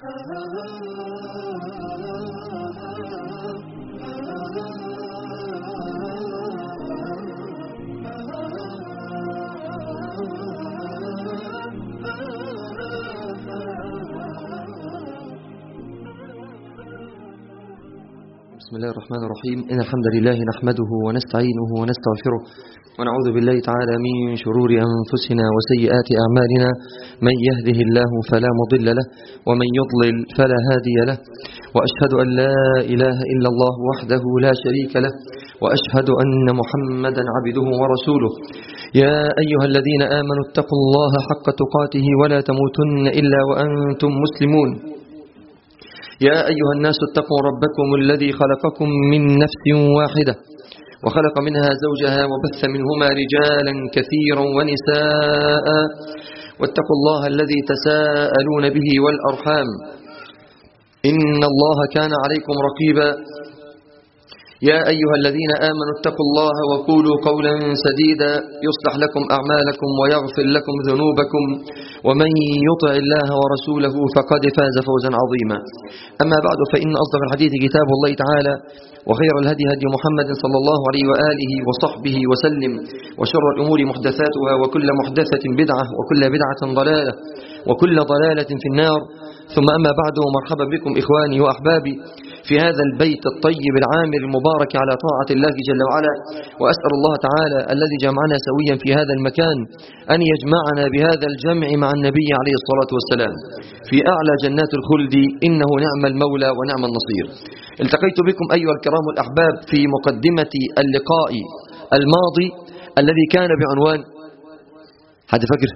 بسم الله الرحمن الرحيم إن الحمد لله نحمده ونستعينه ونستغفره ونعوذ بالله تعالى من شرور أنفسنا وسيئات أعمالنا من يهده الله فلا مضل له ومن يضلل فلا هادي له وأشهد أن لا إله إلا الله وحده لا شريك له وأشهد أن محمدا عبده ورسوله يا أيها الذين آمنوا اتقوا الله حق تقاته ولا تموتن إلا وأنتم مسلمون يا أيها الناس اتقوا ربكم الذي خلقكم من نفس واحدة وخلق منها زوجها وبث منهما رجالا كثيرا ونساء واتقوا الله الذي تساءلون به والأرحام إن الله كان عليكم رقيبا يا أيها الذين آمنوا اتقوا الله وقولوا قولا سديدا يصلح لكم أعمالكم ويغفر لكم ذنوبكم ومن يطع الله ورسوله فقد فاز فوزا عظيما أما بعد فإن أصدق الحديث كتاب الله تعالى وخير الهدي هدي محمد صلى الله عليه وآله وصحبه وسلم وشر الأمور محدثاتها وكل محدثة بدعة وكل بدعة ضلالة وكل ضلالة في النار ثم أما بعد مرحبا بكم إخواني وأحبابي في هذا البيت الطيب العامر المبارك على طاعة الله جل وعلا وأسأل الله تعالى الذي جمعنا سويا في هذا المكان أن يجمعنا بهذا الجمع مع النبي عليه الصلاة والسلام في أعلى جنات الخلد إنه نعم المولى ونعم النصير التقيت بكم أيها الكرام الأحباب في مقدمة اللقاء الماضي الذي كان بعنوان حد فاكر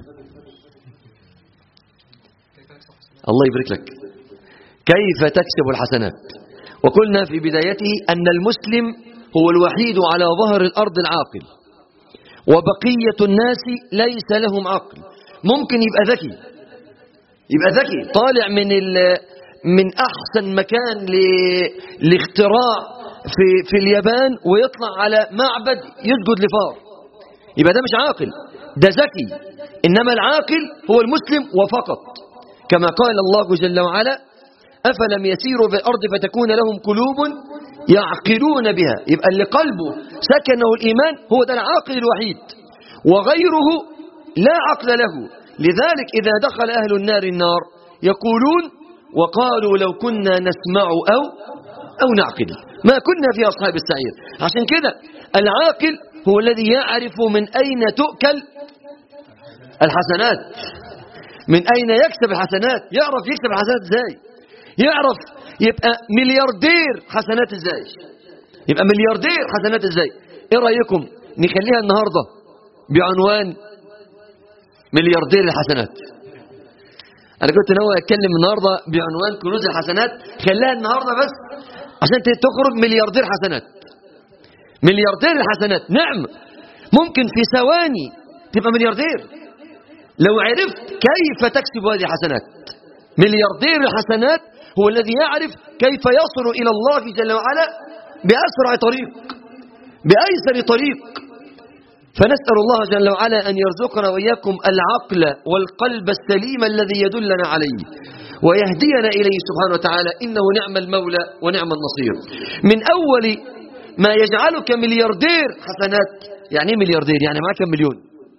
الله يبارك لك كيف تكسب الحسنات وقلنا في بدايته أن المسلم هو الوحيد على ظهر الأرض العاقل وبقية الناس ليس لهم عقل ممكن يبقى ذكي يبقى ذكي طالع من من أحسن مكان لاختراع في في اليابان ويطلع على معبد يسجد لفار يبقى ده مش عاقل ده ذكي إنما العاقل هو المسلم وفقط كما قال الله جل وعلا أفلم يسيروا في الأرض فتكون لهم قلوب يعقلون بها يبقى اللي قلبه سكنه الإيمان هو ده العاقل الوحيد وغيره لا عقل له لذلك إذا دخل أهل النار النار يقولون وقالوا لو كنا نسمع أو أو نعقل ما كنا في أصحاب السعير عشان كده العاقل هو الذي يعرف من أين تؤكل الحسنات من أين يكسب الحسنات يعرف يكسب الحسنات ازاي يعرف يبقى ملياردير حسنات ازاي يبقى ملياردير حسنات ازاي ايه رأيكم نخليها النهاردة بعنوان ملياردير الحسنات انا كنت ناوي اتكلم النهاردة بعنوان كنوز الحسنات خليها النهاردة بس عشان تخرج ملياردير حسنات ملياردير الحسنات نعم ممكن في ثواني تبقى ملياردير لو عرفت كيف تكسب هذه الحسنات ملياردير الحسنات هو الذي يعرف كيف يصل إلى الله جل وعلا بأسرع طريق بأيسر طريق فنسأل الله جل وعلا أن يرزقنا وإياكم العقل والقلب السليم الذي يدلنا عليه ويهدينا إليه سبحانه وتعالى إنه نعم المولى ونعم النصير من أول ما يجعلك ملياردير حسنات يعني ايه ملياردير يعني معك كم مليون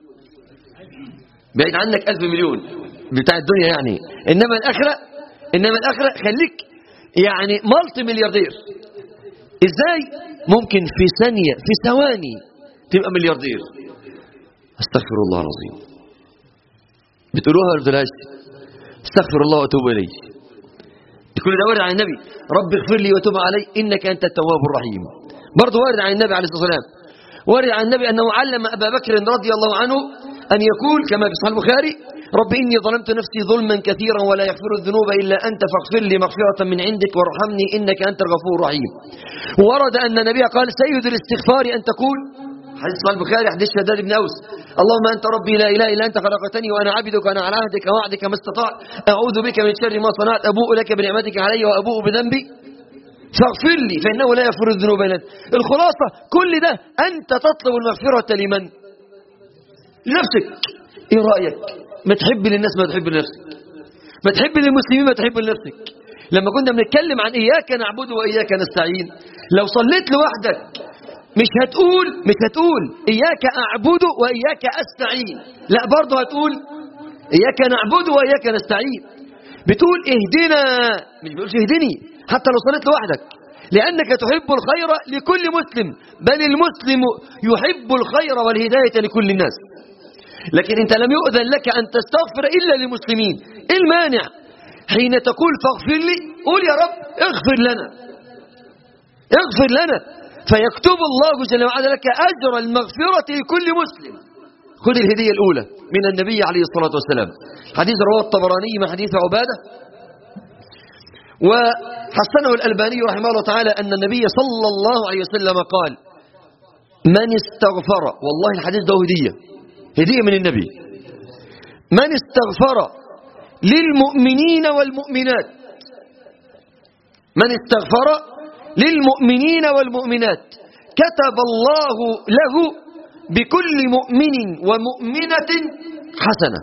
بعيد عنك ألف مليون بتاع الدنيا يعني إنما الآخرة إنما الآخرة خليك يعني مالتي ملياردير إزاي ممكن في ثانية في ثواني تبقى ملياردير استغفر الله العظيم بتقولوها ولا بتقولهاش استغفر الله واتوب اليه كل ده وارد عن النبي رب اغفر لي وتوب علي انك انت التواب الرحيم برضه وارد عن النبي عليه الصلاه والسلام وارد عن النبي انه علم ابا بكر رضي الله عنه ان يقول كما في صحيح البخاري رب إني ظلمت نفسي ظلما كثيرا ولا يغفر الذنوب إلا أنت فاغفر لي مغفرة من عندك وارحمني إنك أنت الغفور الرحيم ورد أن النبي قال سيد الاستغفار أن تقول حديث صحيح البخاري حديث شداد بن أوس اللهم أنت ربي لا إله إلا أنت خلقتني وأنا عبدك وأنا على عهدك ووعدك ما استطعت أعوذ بك من شر ما صنعت أبوء لك بنعمتك علي وأبوء بذنبي فاغفر لي فإنه لا يغفر الذنوب إلا أنت الخلاصة كل ده أنت تطلب المغفرة لمن لنفسك إيه رأيك ما تحب للناس ما تحب لنفسك ما تحب للمسلمين ما تحب لنفسك لما كنا بنتكلم عن إياك نعبد وإياك نستعين لو صليت لوحدك مش هتقول مش هتقول إياك أعبد وإياك أستعين لا برضه هتقول إياك نعبد وإياك نستعين بتقول اهدنا مش بيقولش اهدني حتى لو صليت لوحدك لأنك تحب الخير لكل مسلم بل المسلم يحب الخير والهداية لكل الناس لكن انت لم يؤذن لك أن تستغفر إلا للمسلمين ايه المانع حين تقول فاغفر لي قول يا رب اغفر لنا اغفر لنا فيكتب الله جل وعلا لك أجر المغفرة لكل مسلم خذ الهدية الأولى من النبي عليه الصلاة والسلام حديث رواه الطبراني من حديث عبادة وحسنه الألباني رحمه الله تعالى أن النبي صلى الله عليه وسلم قال من استغفر والله الحديث ده هدية هدية من النبي من استغفر للمؤمنين والمؤمنات من استغفر للمؤمنين والمؤمنات كتب الله له بكل مؤمن ومؤمنة حسنة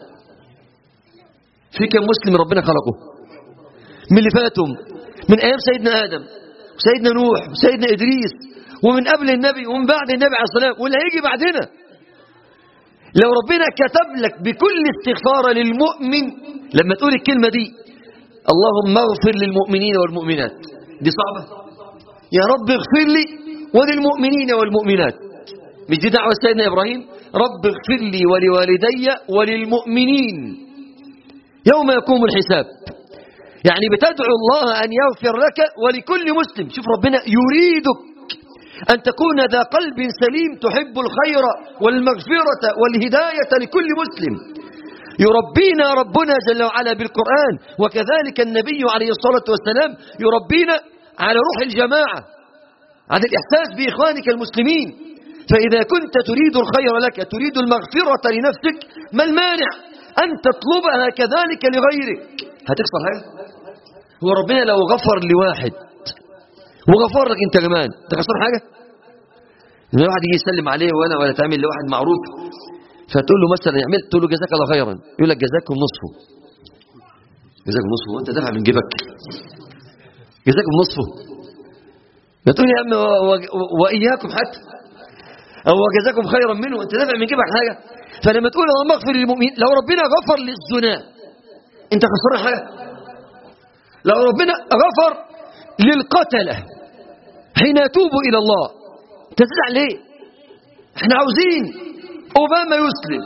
في كم مسلم ربنا خلقه من اللي فاتهم من أيام سيدنا آدم وسيدنا نوح وسيدنا إدريس ومن قبل النبي ومن بعد النبي عليه الصلاة والسلام واللي هيجي بعدنا لو ربنا كتب لك بكل استغفار للمؤمن لما تقول الكلمة دي اللهم اغفر للمؤمنين والمؤمنات دي صعبة يا رب اغفر لي وللمؤمنين والمؤمنات مش دي دعوة سيدنا إبراهيم رب اغفر لي ولوالدي وللمؤمنين يوم يقوم الحساب يعني بتدعو الله أن يغفر لك ولكل مسلم شوف ربنا يريدك أن تكون ذا قلب سليم تحب الخير والمغفرة والهداية لكل مسلم يربينا ربنا جل وعلا بالقرآن وكذلك النبي عليه الصلاة والسلام يربينا على روح الجماعة على الإحساس بإخوانك المسلمين فإذا كنت تريد الخير لك تريد المغفرة لنفسك ما المانع أن تطلبها كذلك لغيرك هتخسر حاجة هو ربنا لو غفر لواحد وغفر لك انت كمان تخسر حاجة ان واحد يجي يسلم عليه وانا ولا تعمل لواحد معروف فتقول له مثلا عملت تقول له جزاك الله خيرا يقول لك جزاكم نصفه جزاكم نصفه وانت دافع من جيبك جزاكم نصفه تقول يا عم واياكم حتى او جزاكم خيرا منه انت دافع من جيبك حاجه فلما تقول اللهم اغفر للمؤمنين لو ربنا غفر للزنا انت خسران حاجه لو ربنا غفر للقتله حين يتوبوا الى الله تزعل ليه احنا عاوزين اوباما يسلم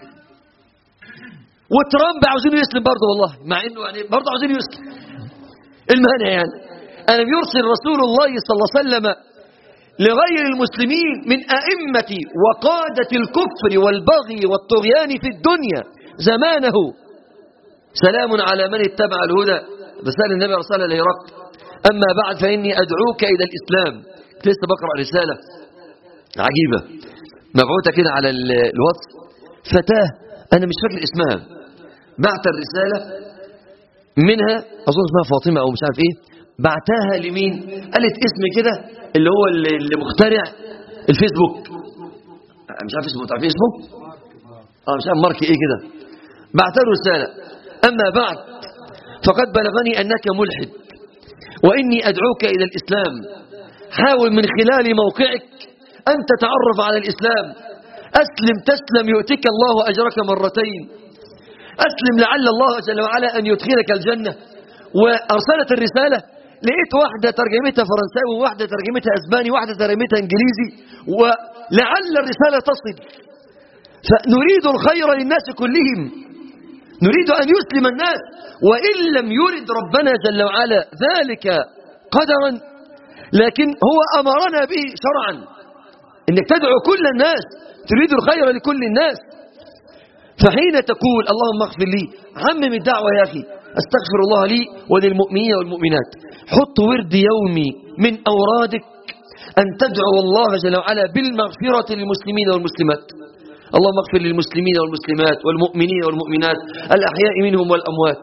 وترامب عاوزين يسلم برضه والله مع انه يعني برضه عاوزين يسلم المانع يعني ألم يرسل رسول الله صلى الله عليه وسلم لغير المسلمين من أئمة وقادة الكفر والبغي والطغيان في الدنيا زمانه سلام على من اتبع الهدى رسالة النبي رسالة لهرقل أما بعد فإني أدعوك إلى الإسلام لسه بقرأ رسالة عجيبة مبعوثة كده على الوصف فتاة أنا مش فاكر اسمها بعت الرسالة منها أظن اسمها فاطمة أو مش عارف إيه بعتها لمين قالت اسم كده اللي هو اللي مخترع الفيسبوك مش عارف اسمه تعرفين اسمه اه مش عارف مارك ايه كده بعتها له رسالة أما بعد فقد بلغني أنك ملحد وإني أدعوك إلى الإسلام حاول من خلال موقعك أن تتعرف على الإسلام أسلم تسلم يؤتك الله أجرك مرتين أسلم لعل الله جل وعلا أن يدخلك الجنة وأرسلت الرسالة لقيت واحدة ترجمتها فرنساوي وواحدة ترجمتها أسباني وواحدة ترجمتها إنجليزي ولعل الرسالة تصل فنريد الخير للناس كلهم نريد أن يسلم الناس وإن لم يرد ربنا جل وعلا ذلك قدرا لكن هو أمرنا به شرعا إنك تدعو كل الناس تريد الخير لكل الناس فحين تقول اللهم اغفر لي عمم الدعوة يا أخي استغفر الله لي وللمؤمنين والمؤمنات حط ورد يومي من أورادك أن تدعو الله جل وعلا بالمغفرة للمسلمين والمسلمات اللهم اغفر للمسلمين والمسلمات والمؤمنين والمؤمنات الأحياء منهم والأموات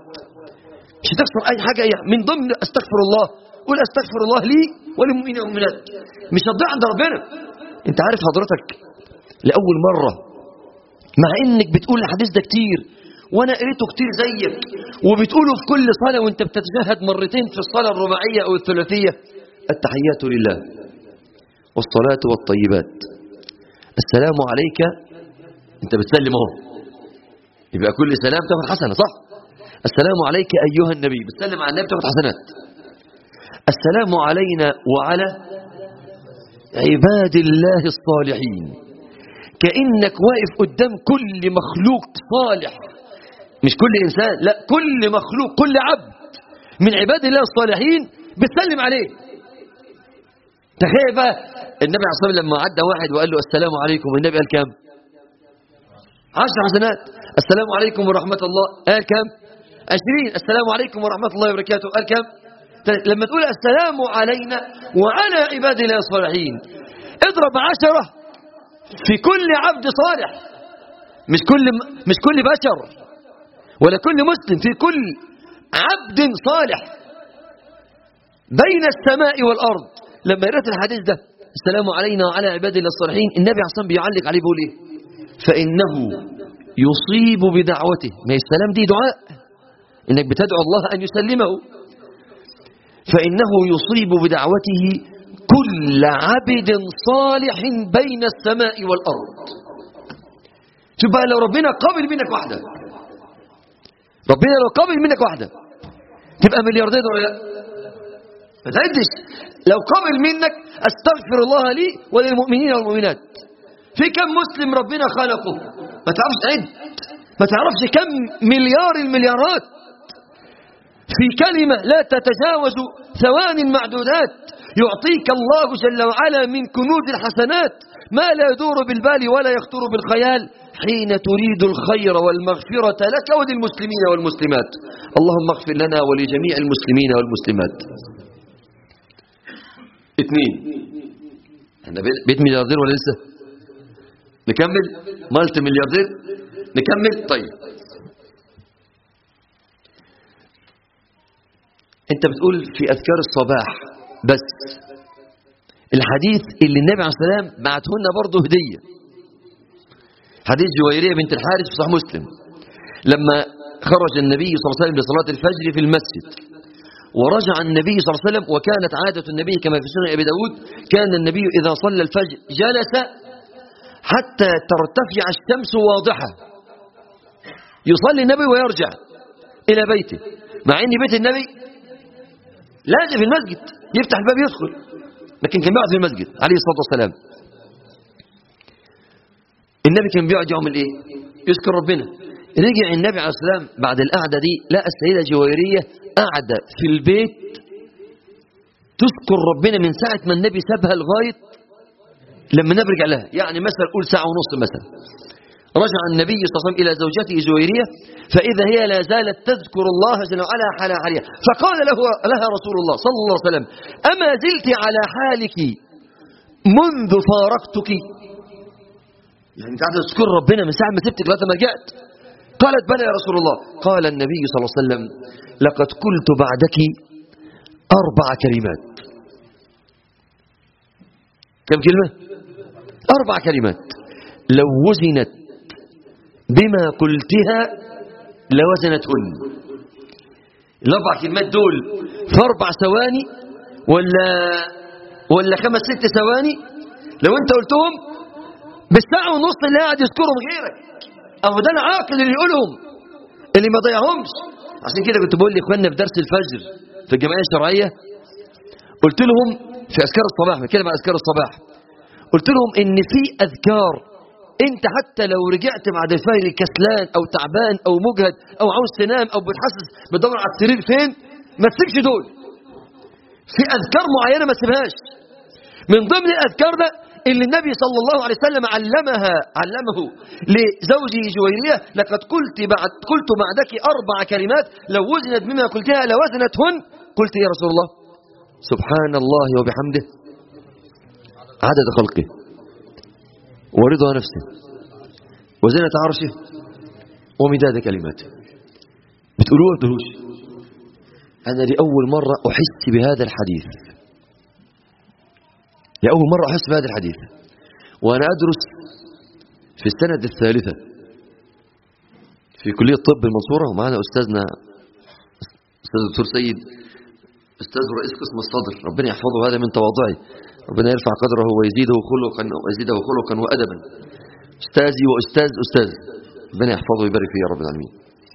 مش هتخسر أي حاجة أي من ضمن استغفر الله قول استغفر الله لي وللمؤمنين والمؤمنات مش هتضيع عند ربنا انت عارف حضرتك لأول مرة مع انك بتقول الحديث ده كتير وانا قريته كتير زيك وبتقوله في كل صلاة وانت بتتشهد مرتين في الصلاة الرباعية او الثلاثية التحيات لله والصلاة والطيبات السلام عليك انت بتسلم اهو يبقى كل سلام تاخد حسنة صح السلام عليك ايها النبي بتسلم على النبي تاخد حسنات السلام علينا وعلى عباد الله الصالحين كأنك واقف قدام كل مخلوق صالح مش كل إنسان لا كل مخلوق كل عبد من عباد الله الصالحين بتسلم عليه تخيل بقى النبي عليه الصلاة والسلام لما عدى واحد وقال له السلام عليكم النبي قال كام عشر حسنات السلام عليكم ورحمة الله قال كام عشرين السلام عليكم ورحمة الله وبركاته قال كام لما تقول السلام علينا وعلى عباد الله الصالحين اضرب عشرة في كل عبد صالح مش كل مش كل بشر ولا كل مسلم في كل عبد صالح بين السماء والأرض لما قرأت الحديث ده السلام علينا وعلى عباد الله الصالحين النبي عليه الصلاة بيعلق عليه بيقول ايه فإنه يصيب بدعوته ما السلام دي دعاء انك بتدعو الله أن يسلمه فإنه يصيب بدعوته كل عبد صالح بين السماء والأرض شوف بقى لو ربنا قابل منك واحدة ربنا لو قابل منك واحدة تبقى ملياردير ولا لا ما تعدش لو قابل منك استغفر الله لي وللمؤمنين والمؤمنات في كم مسلم ربنا خلقه ما تعرفش تعد ما تعرفش كم مليار المليارات في كلمة لا تتجاوز ثواني معدودات يعطيك الله جل وعلا من كنوز الحسنات ما لا يدور بالبال ولا يخطر بالخيال حين تريد الخير والمغفرة لك وللمسلمين والمسلمات اللهم اغفر لنا ولجميع المسلمين والمسلمات اثنين احنا بيت ملياردير ولا لسه نكمل مالت ملياردير نكمل طيب انت بتقول في اذكار الصباح بس الحديث اللي النبي عليه السلام بعته لنا برضه هديه حديث جويريه بنت الحارث في صحيح مسلم لما خرج النبي صلى الله عليه وسلم لصلاه الفجر في المسجد ورجع النبي صلى الله عليه وسلم وكانت عادة النبي كما في سنة أبي داود كان النبي إذا صلى الفجر جلس حتى ترتفع الشمس واضحة يصلي النبي ويرجع إلى بيته مع أن بيت النبي لازم في المسجد يفتح الباب يدخل لكن كان بيقعد في المسجد عليه الصلاة والسلام النبي كان بيقعد يعمل ايه يذكر ربنا رجع النبي عليه السلام بعد القعدة دي لقى السيدة جويرية قاعدة في البيت تذكر ربنا من ساعة ما النبي سابها لغاية لما النبي رجع لها يعني مثلا قول ساعة ونص مثلا رجع النبي صلى الله عليه وسلم إلى زوجته جويرية فإذا هي لا زالت تذكر الله جل وعلا حال حالها فقال له لها رسول الله صلى الله عليه وسلم أما زلت على حالك منذ فارقتك يعني انت قاعده تذكر ربنا من ساعه ما سبتك لغايه ما رجعت قالت بلى يا رسول الله قال النبي صلى الله عليه وسلم لقد قلت بعدك اربع كلمات كم كلمه اربع كلمات لو وزنت بما قلتها لوزنتهن الاربع كلمات دول في اربع ثواني ولا ولا خمس ست ثواني لو انت قلتهم بالساعة ونص اللي قاعد يذكرهم غيرك أهو ده العاقل اللي يقولهم اللي ما ضيعهمش عشان كده كنت بقول لإخواننا في درس الفجر في الجمعية الشرعية قلت لهم في أذكار الصباح بتكلم عن أذكار الصباح قلت لهم إن في أذكار أنت حتى لو رجعت بعد الفجر كسلان أو تعبان أو مجهد أو عاوز تنام أو بتحسس بتدور على السرير فين ما تسيبش دول في أذكار معينة ما تسيبهاش من ضمن الأذكار ده اللي النبي صلى الله عليه وسلم علمها علمه لزوجه جويرية لقد قلت بعد قلت بعدك أربع كلمات لو وزنت بما قلتها لوزنتهن قلت يا رسول الله سبحان الله وبحمده عدد خلقه ورضا نفسه وزنة عرشه ومداد كلماته بتقولوه بتقولوش أنا لأول مرة أحس بهذا الحديث لأول مرة أحس بهذا الحديث وأنا أدرس في السنة الثالثة في كلية طب المنصورة ومعنا أستاذنا أستاذ الدكتور سيد أستاذ رئيس قسم الصدر ربنا يحفظه هذا من تواضعه ربنا يرفع قدره ويزيده خلقا ويزيده خلقا وأدبا أستاذي وأستاذ أستاذ ربنا يحفظه ويبارك فيه يا رب العالمين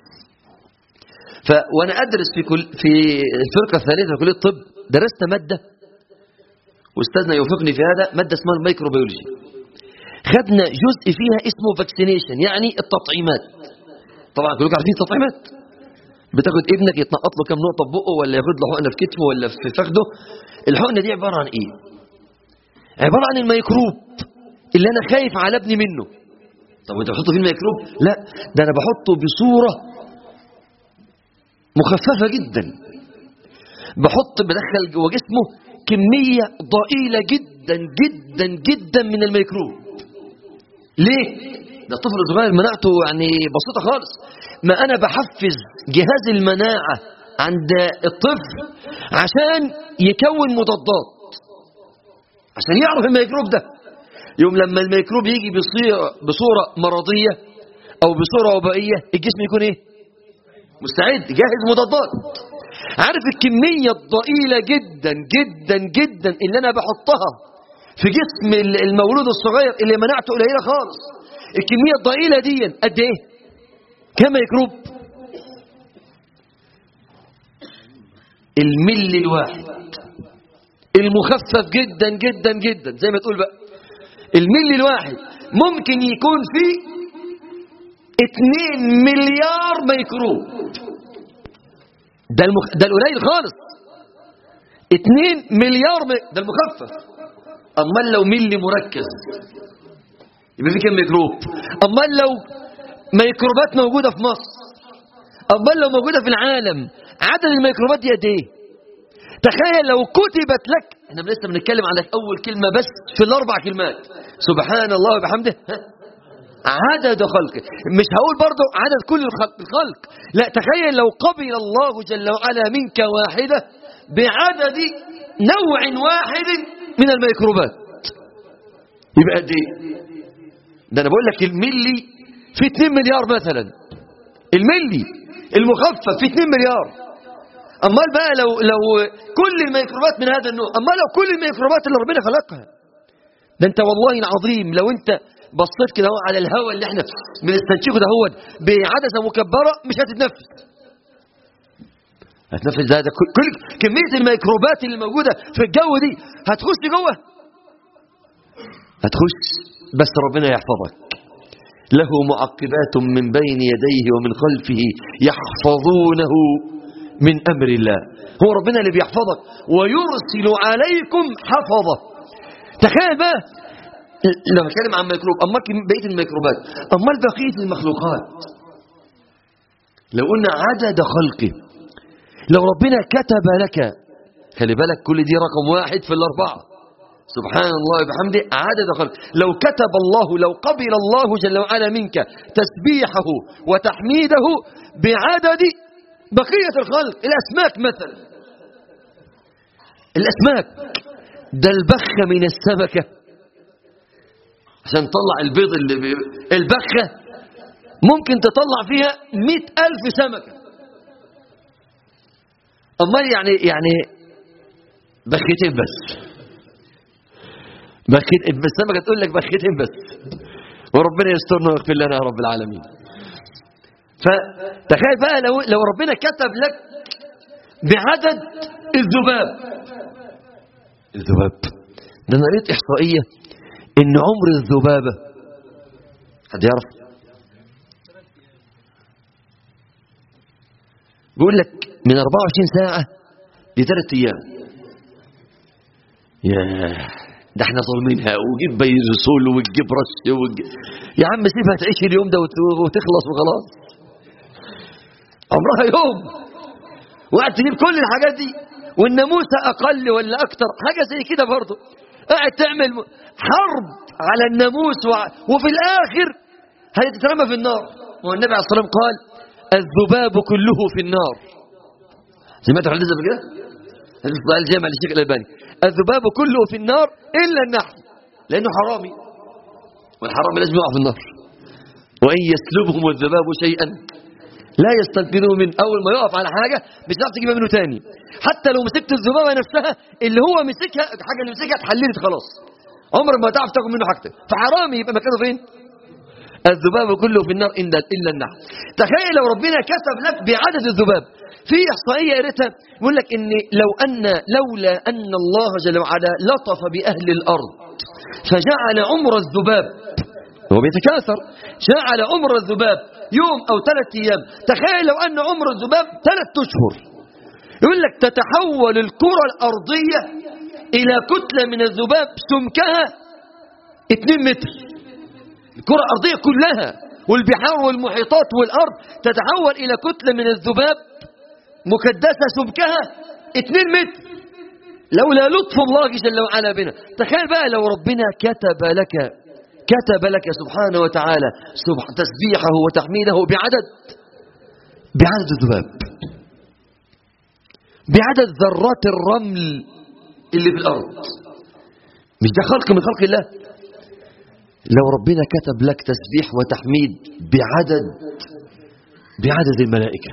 ف وأنا أدرس في كل في الفرقة الثالثة في كلية الطب درست مادة واستاذنا يوفقني في هذا مادة اسمها الميكروبيولوجي خدنا جزء فيها اسمه فاكسينيشن يعني التطعيمات طبعا كلكم عارفين التطعيمات بتاخد ابنك يتنقط له كام نقطة في بقه ولا ياخد له حقنة في كتفه ولا في فخده الحقنة دي عبارة عن ايه عبارة عن الميكروب اللي انا خايف على ابني منه طب وانت بتحطه في الميكروب لا ده انا بحطه بصورة مخففة جدا بحط بدخل جوه جسمه كمية ضئيلة جدا جدا جدا من الميكروب ليه ده الطفل الصغير مناعته يعني بسيطة خالص ما أنا بحفز جهاز المناعة عند الطفل عشان يكون مضادات عشان يعرف الميكروب ده يوم لما الميكروب يجي بصيرة بصورة مرضية أو بصورة وبائية الجسم يكون إيه مستعد جاهز مضادات عارف الكمية الضئيلة جدا جدا جدا اللي أنا بحطها في جسم المولود الصغير اللي مناعته قليلة خالص الكمية الضئيلة دي قد ايه كم ميكروب الملي الواحد المخفف جدا جدا جدا زي ما تقول بقى الملي الواحد ممكن يكون فيه 2 مليار ميكروب ده المخ... ده القليل خالص 2 مليار م... ده المخفف امال لو ملي مركز يبقى في كم ميكروب امال لو ميكروبات موجوده في مصر امال لو موجوده في العالم عدد الميكروبات دي قد ايه تخيل لو كتبت لك احنا لسه بنتكلم على اول كلمه بس في الاربع كلمات سبحان الله وبحمده ها؟ عدد خلقه مش هقول برضه عدد كل الخلق, الخلق لا تخيل لو قبل الله جل وعلا منك واحده بعدد نوع واحد من الميكروبات يبقى قد ايه ده انا بقول لك الملي في 2 مليار مثلا الملي المخفف في 2 مليار امال بقى لو لو كل الميكروبات من هذا النوع امال لو كل الميكروبات اللي ربنا خلقها ده انت والله العظيم لو انت بصيت كده هو على الهواء اللي احنا بنستنشقه ده هو بعدسه مكبره مش هتتنفس هتنفس ده, ده كل كميه الميكروبات اللي موجوده في الجو دي هتخش جوه هتخش بس ربنا يحفظك له معقبات من بين يديه ومن خلفه يحفظونه من أمر الله هو ربنا اللي بيحفظك ويرسل عليكم حفظه تخيل بقى لما نتكلم عن ميكروب أما بقية الميكروبات أما بقية المخلوقات لو قلنا عدد خلقه لو ربنا كتب لك خلي بالك كل دي رقم واحد في الأربعة سبحان الله وبحمده عدد خلق لو كتب الله لو قبل الله جل وعلا منك تسبيحه وتحميده بعدد بقية الخلق الأسماك مثلا الأسماك ده البخة من السمكة عشان تطلع البيض اللي بي... البخة ممكن تطلع فيها مئة ألف سمكة أمال يعني يعني بختين بس بخيت السمكة تقول لك بختين بس وربنا يسترنا ويغفر لنا يا رب العالمين فتخيل بقى لو لو ربنا كتب لك بعدد الذباب الذباب ده انا قريت احصائيه ان عمر الذبابه حد يعرف بيقول لك من 24 ساعه لثلاث ايام ياه ده احنا ظالمينها وجيب بيزول وتجيب رش وتجيب يا عم سيبها تعيش اليوم ده وتخلص وخلاص عمرها يوم وقعد تجيب كل الحاجات دي والناموسة أقل ولا أكتر حاجة زي كده برضه قاعد تعمل حرب على الناموس وع... وفي الآخر هيترمى في النار والنبي عليه الصلاة والسلام قال الذباب كله في النار سمعت الحديث ده كده؟ حديث ضعيف الجامع للشيخ الألباني الذباب كله في النار إلا النحل لأنه حرامي والحرامي لازم يقع في النار وإن يسلبهم الذباب شيئا لا يستنقذوه من أول ما يقف على حاجة مش هتعرف تجيبها منه تاني حتى لو مسكت الذبابة نفسها اللي هو مسكها الحاجة اللي مسكها اتحللت خلاص عمرك ما تعرف تاخد منه حاجتك فحرام يبقى مكانه فين الذباب كله في النار إلا إلا النحل تخيل لو ربنا كتب لك بعدد الذباب في إحصائية قريتها يقول لك إن لو أن لولا أن الله جل وعلا لطف بأهل الأرض فجعل عمر الذباب هو بيتكاثر جعل عمر الذباب يوم أو ثلاث أيام تخيل لو أن عمر الذباب ثلاث أشهر يقول لك تتحول الكرة الأرضية إلى كتلة من الذباب سمكها 2 متر الكرة الأرضية كلها والبحار والمحيطات والأرض تتحول إلى كتلة من الذباب مكدسة سمكها 2 متر لولا لطف الله جل وعلا بنا تخيل بقى لو ربنا كتب لك كتب لك سبحانه وتعالى تسبيحه وتحميده بعدد بعدد الذباب بعدد ذرات الرمل اللي في الأرض مش ده خلق من خلق الله لو ربنا كتب لك تسبيح وتحميد بعدد بعدد الملائكة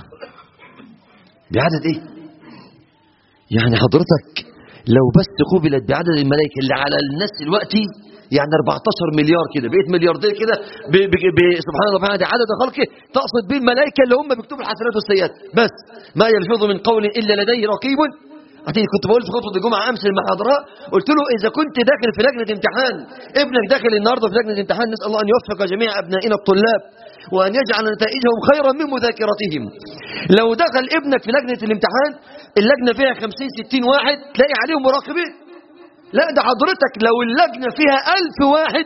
بعدد ايه يعني حضرتك لو بس قبلت بعدد الملائكة اللي على الناس دلوقتي يعني 14 مليار كده بقيت ملياردير كده ب- ب- ب- سبحان الله سبحانه عدد خلقه تقصد به الملائكة اللي هم بيكتبوا الحسنات والسيئات بس ما يلفظ من قول إلا لديه رقيب عشان كنت بقول في خطبة الجمعة أمس المحاضرة قلت له إذا كنت داخل في لجنة امتحان ابنك داخل النهاردة في لجنة امتحان نسأل الله أن يوفق جميع أبنائنا الطلاب وأن يجعل نتائجهم خيرا من مذاكرتهم لو دخل ابنك في لجنة الامتحان اللجنة فيها 50 60 واحد تلاقي عليهم مراقبين لا ده حضرتك لو اللجنة فيها ألف واحد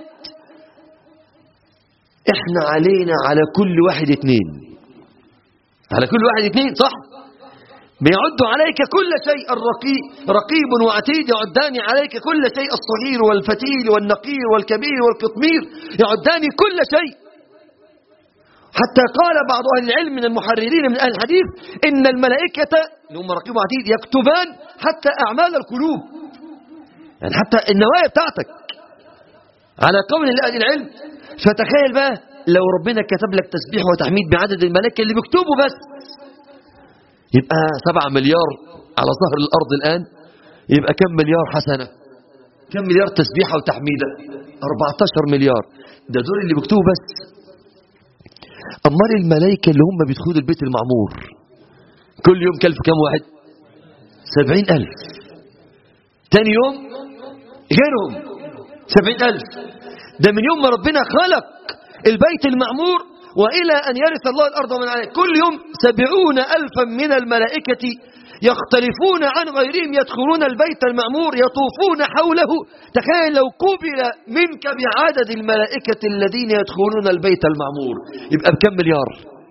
احنا علينا على كل واحد اتنين على كل واحد اتنين صح بيعد عليك كل شيء الرقيب رقيب وعتيد يعدان عليك كل شيء الصغير والفتيل والنقير والكبير والقطمير يعدان كل شيء حتى قال بعض أهل العلم من المحررين من أهل الحديث إن الملائكة اللي هم رقيب وعتيد يكتبان حتى أعمال القلوب يعني حتى النوايا بتاعتك على قول أهل العلم فتخيل بقى لو ربنا كتب لك تسبيح وتحميد بعدد الملائكة اللي بيكتبوا بس يبقى سبعة مليار على ظهر الأرض الآن يبقى كم مليار حسنة كم مليار تسبيحة وتحميدة 14 مليار ده دول اللي بيكتبوا بس أمال الملائكة اللي هم بيدخلوا البيت المعمور كل يوم كلف كم واحد سبعين ألف تاني يوم غيرهم سبعين ألف ده من يوم ما ربنا خلق البيت المعمور وإلى أن يرث الله الأرض ومن عليه كل يوم سبعون ألفا من الملائكة يختلفون عن غيرهم يدخلون البيت المعمور يطوفون حوله تخيل لو قبل منك بعدد الملائكة الذين يدخلون البيت المعمور يبقى بكم مليار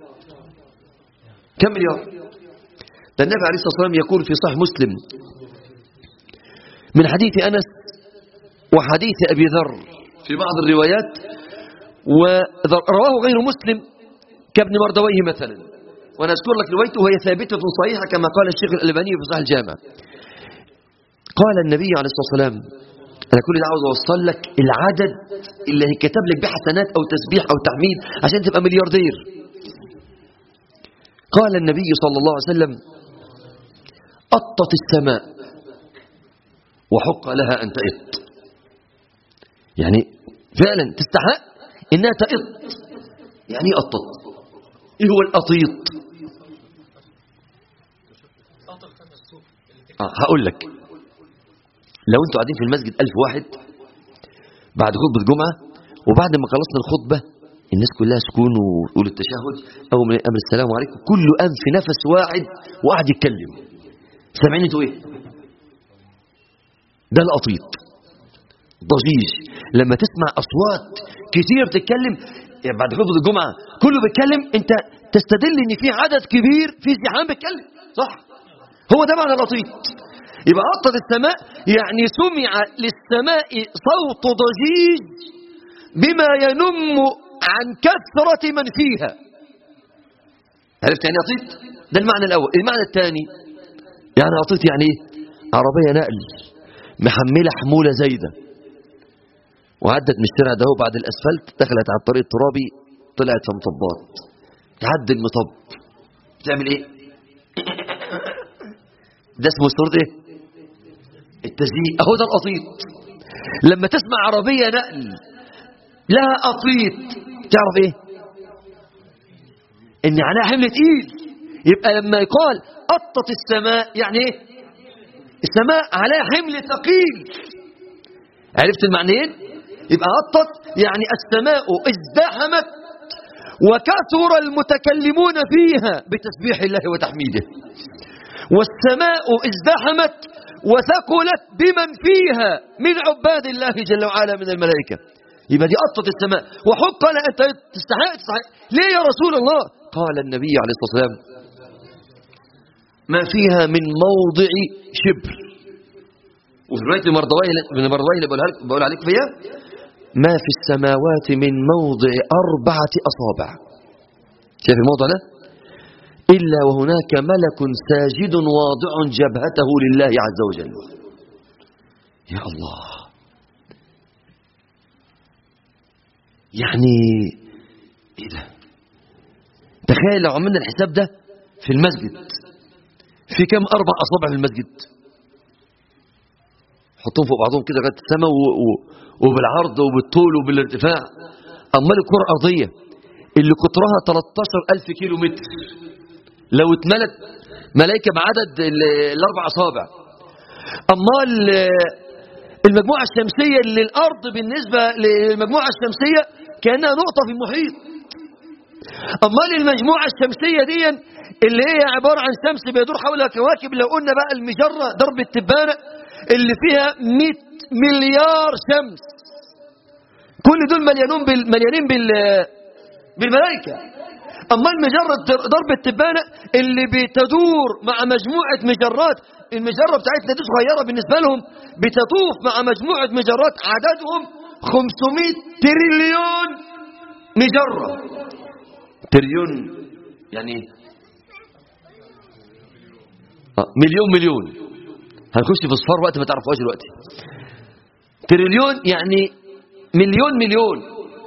كم مليار ده النبي عليه الصلاة والسلام يقول في صحيح مسلم من حديث أنس وحديث أبي ذر في بعض الروايات ورواه غير مسلم كابن مردويه مثلا وانا اذكر لك روايته وهي ثابته صحيحه كما قال الشيخ الالباني في صحيح الجامع قال النبي عليه الصلاه والسلام انا كل ده عاوز اوصل لك العدد اللي هيكتب لك بيه حسنات او تسبيح او تحميد عشان تبقى ملياردير قال النبي صلى الله عليه وسلم أطت السماء وحق لها أن تئط يعني فعلا تستحق إنها تئط يعني ايه أطت إيه هو الأطيط آه هقول لك لو انتوا قاعدين في المسجد ألف واحد بعد خطبة جمعة وبعد ما خلصنا الخطبة الناس كلها سكون ويقول التشهد أول ما أمر السلام عليكم كله قام في نفس واحد وقعد يتكلم سامعين انتوا ايه ده القطيط ضجيج لما تسمع أصوات كتير تتكلم يعني بعد خطبة الجمعة كله بيتكلم انت تستدل ان في عدد كبير في ازدحام بيتكلم صح هو ده معنى القطيط يبقى أطت السماء يعني سمع للسماء صوت ضجيج بما ينم عن كثرة من فيها عرفت يعني أطيت ده المعنى الأول المعنى الثاني يعني أطيت يعني ايه عربية نقل محملة حمولة زايدة وعدت من الشارع ده بعد الأسفلت دخلت على الطريق الترابي طلعت مطبات تعدي المطب بتعمل ايه ده اسمه صورة ايه التزييق اهو ده القطيط لما تسمع عربية نقل لها قطيط تعرف ايه ان عليها حمل تقيل يبقى لما يقال قطت السماء يعني ايه السماء عليها حمل ثقيل عرفت المعنيين يبقى قطت يعني السماء ازدحمت وكثر المتكلمون فيها بتسبيح الله وتحميده والسماء ازدحمت وثقلت بمن فيها من عباد الله جل وعلا من الملائكة يبقى دي قطة السماء وحق لها أنت تستحق تستحق ليه يا رسول الله قال النبي عليه الصلاة والسلام ما فيها من موضع شبر وفي رواية المرضوي من المرضوي اللي بقولها لك بقول عليك فيها ما في السماوات من موضع أربعة أصابع شايف الموضع ده إلا وهناك ملك ساجد واضع جبهته لله عز وجل يا الله يعني ايه ده تخيل لو عملنا الحساب ده في المسجد في كم اربع اصابع في المسجد حطهم فوق بعضهم كده لغايه السماء و- و- وبالعرض وبالطول وبالارتفاع امال الكره الارضيه اللي قطرها 13000 كيلو متر لو اتملت ملائكه بعدد ال- الاربع اصابع امال المجموعه الشمسيه اللي الارض بالنسبه للمجموعه الشمسيه كانها نقطه في المحيط امال المجموعه الشمسيه دي اللي هي عباره عن شمس بيدور حولها كواكب لو قلنا بقى المجره درب التبانه اللي فيها 100 مليار شمس كل دول مليانون بال مليانين بال بالملائكه امال مجره در- درب التبانه اللي بتدور مع مجموعه مجرات المجره بتاعتنا دي صغيره بالنسبه لهم بتطوف مع مجموعه مجرات عددهم 500 تريليون مجره تريليون يعني ايه آه، مليون مليون هنخش في صفار وقت ما تعرفوهاش دلوقتي تريليون يعني مليون مليون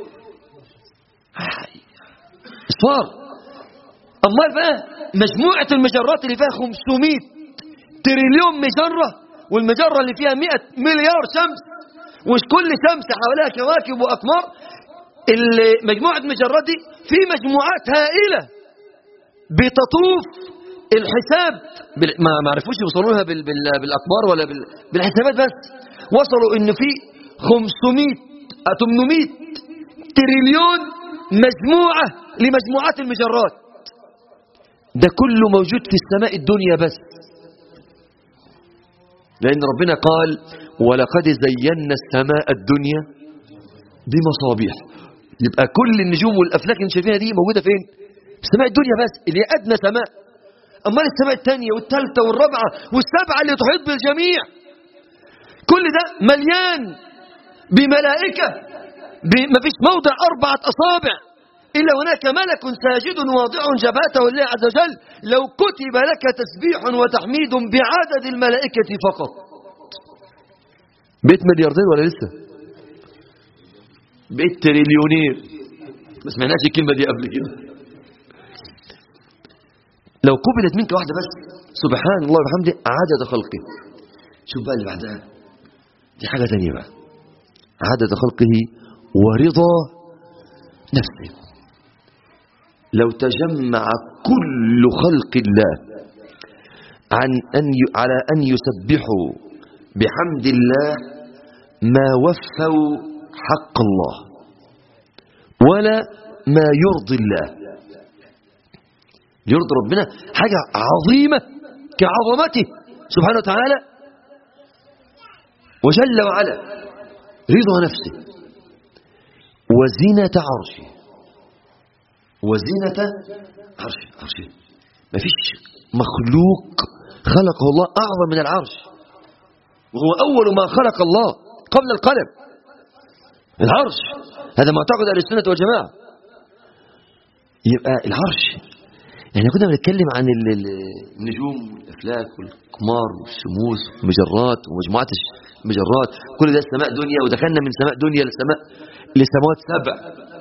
اصفار امال بقى مجموعه المجرات اللي فيها 500 تريليون مجره والمجره اللي فيها 100 مليار شمس ومش كل شمس حواليها كواكب واقمار ال- مجموعه المجرات دي في مجموعات هائله بتطوف الحساب بال- ما ما عرفوش يوصلوا لها بال- بال- بالاقمار ولا بال- بالحسابات بس وصلوا ان في 500 آه، 800 تريليون مجموعه لمجموعات المجرات ده كله موجود في السماء الدنيا بس لأن ربنا قال ولقد زينا السماء الدنيا بمصابيح يبقى كل النجوم والأفلاك اللي شايفينها دي موجودة فين؟ في السماء الدنيا بس اللي هي أدنى سماء أمال السماء الثانية والثالثة والرابعة والسبعة اللي تحيط بالجميع كل ده مليان بملائكة ما فيش موضع أربعة أصابع إلا هناك ملك ساجد واضع جبهته لله عز وجل لو كتب لك تسبيح وتحميد بعدد الملائكة فقط بيت ملياردير ولا لسه بيت تريليونير ما سمعناش الكلمة دي قبل كده لو قبلت منك واحدة بس سبحان الله وبحمده عدد خلقه شوف بقى اللي بعدها دي حاجة ثانية بقى عدد خلقه ورضا نفسه لو تجمع كل خلق الله عن أن ي... على أن يسبحوا بحمد الله ما وفوا حق الله ولا ما يرضي الله يرضي ربنا حاجة عظيمة كعظمته سبحانه وتعالى وجل وعلا رضا نفسه وزنة عرشه وزنة عرشه عرشه ما فيش مخلوق خلقه الله أعظم من العرش وهو أول ما خلق الله قبل القلم العرش هذا ما اعتقد أهل السنة والجماعة يبقى العرش يعني كنا بنتكلم عن ال- ال- النجوم والأفلاك والقمار والشموس والمجرات ومجموعات المجرات كل ده سماء دنيا ودخلنا من سماء دنيا لسماء لسماوات سبع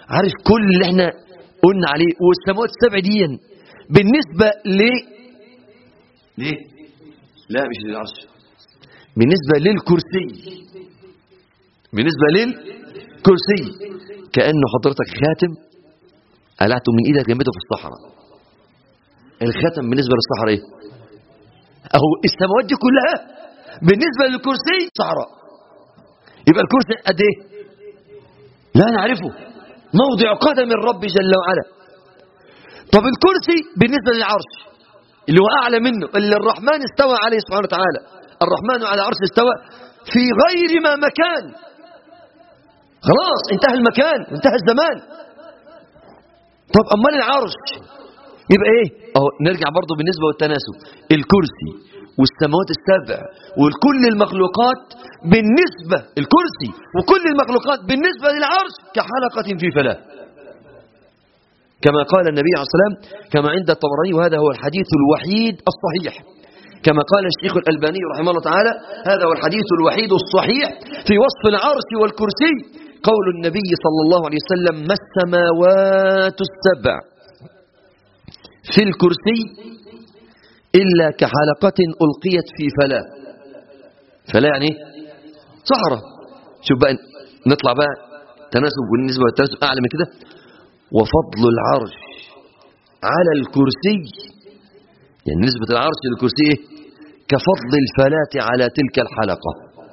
عارف كل اللي احنا قلنا عليه والسماوات السبع دي بالنسبة ل ليه لا مش للعرش بالنسبة للكرسي بالنسبة للكرسي كأنه حضرتك خاتم قلعته من ايدك جنبته في الصحراء الختم بالنسبة للصحراء ايه اهو السماوات دي كلها بالنسبة للكرسي صحراء يبقى الكرسي قد ايه لا نعرفه موضع قدم الرب جل وعلا طب الكرسي بالنسبة للعرش اللي هو أعلى منه اللي الرحمن استوى عليه سبحانه وتعالى الرحمن على عرش استوى في غير ما مكان خلاص انتهى المكان انتهى الزمان طب أمال العرش يبقى ايه اهو نرجع برضه بالنسبة والتناسب الكرسي والسماوات السبع وكل المخلوقات بالنسبة الكرسي وكل المخلوقات بالنسبة للعرش كحلقة في فلاة كما قال النبي عليه الصلاة والسلام كما عند الطبراني وهذا هو الحديث الوحيد الصحيح كما قال الشيخ الألباني رحمه الله تعالى هذا هو الحديث الوحيد الصحيح في وصف العرش والكرسي قول النبي صلى الله عليه وسلم ما السماوات السبع في الكرسي إلا كحلقة ألقيت في فلاة فلاة يعني صحراء شوف بقى نطلع بقى تناسب بالنسبة للتناسب أعلى من كده وفضل العرش على الكرسي يعني نسبة العرش للكرسي إيه؟ كفضل الفلاة على تلك الحلقة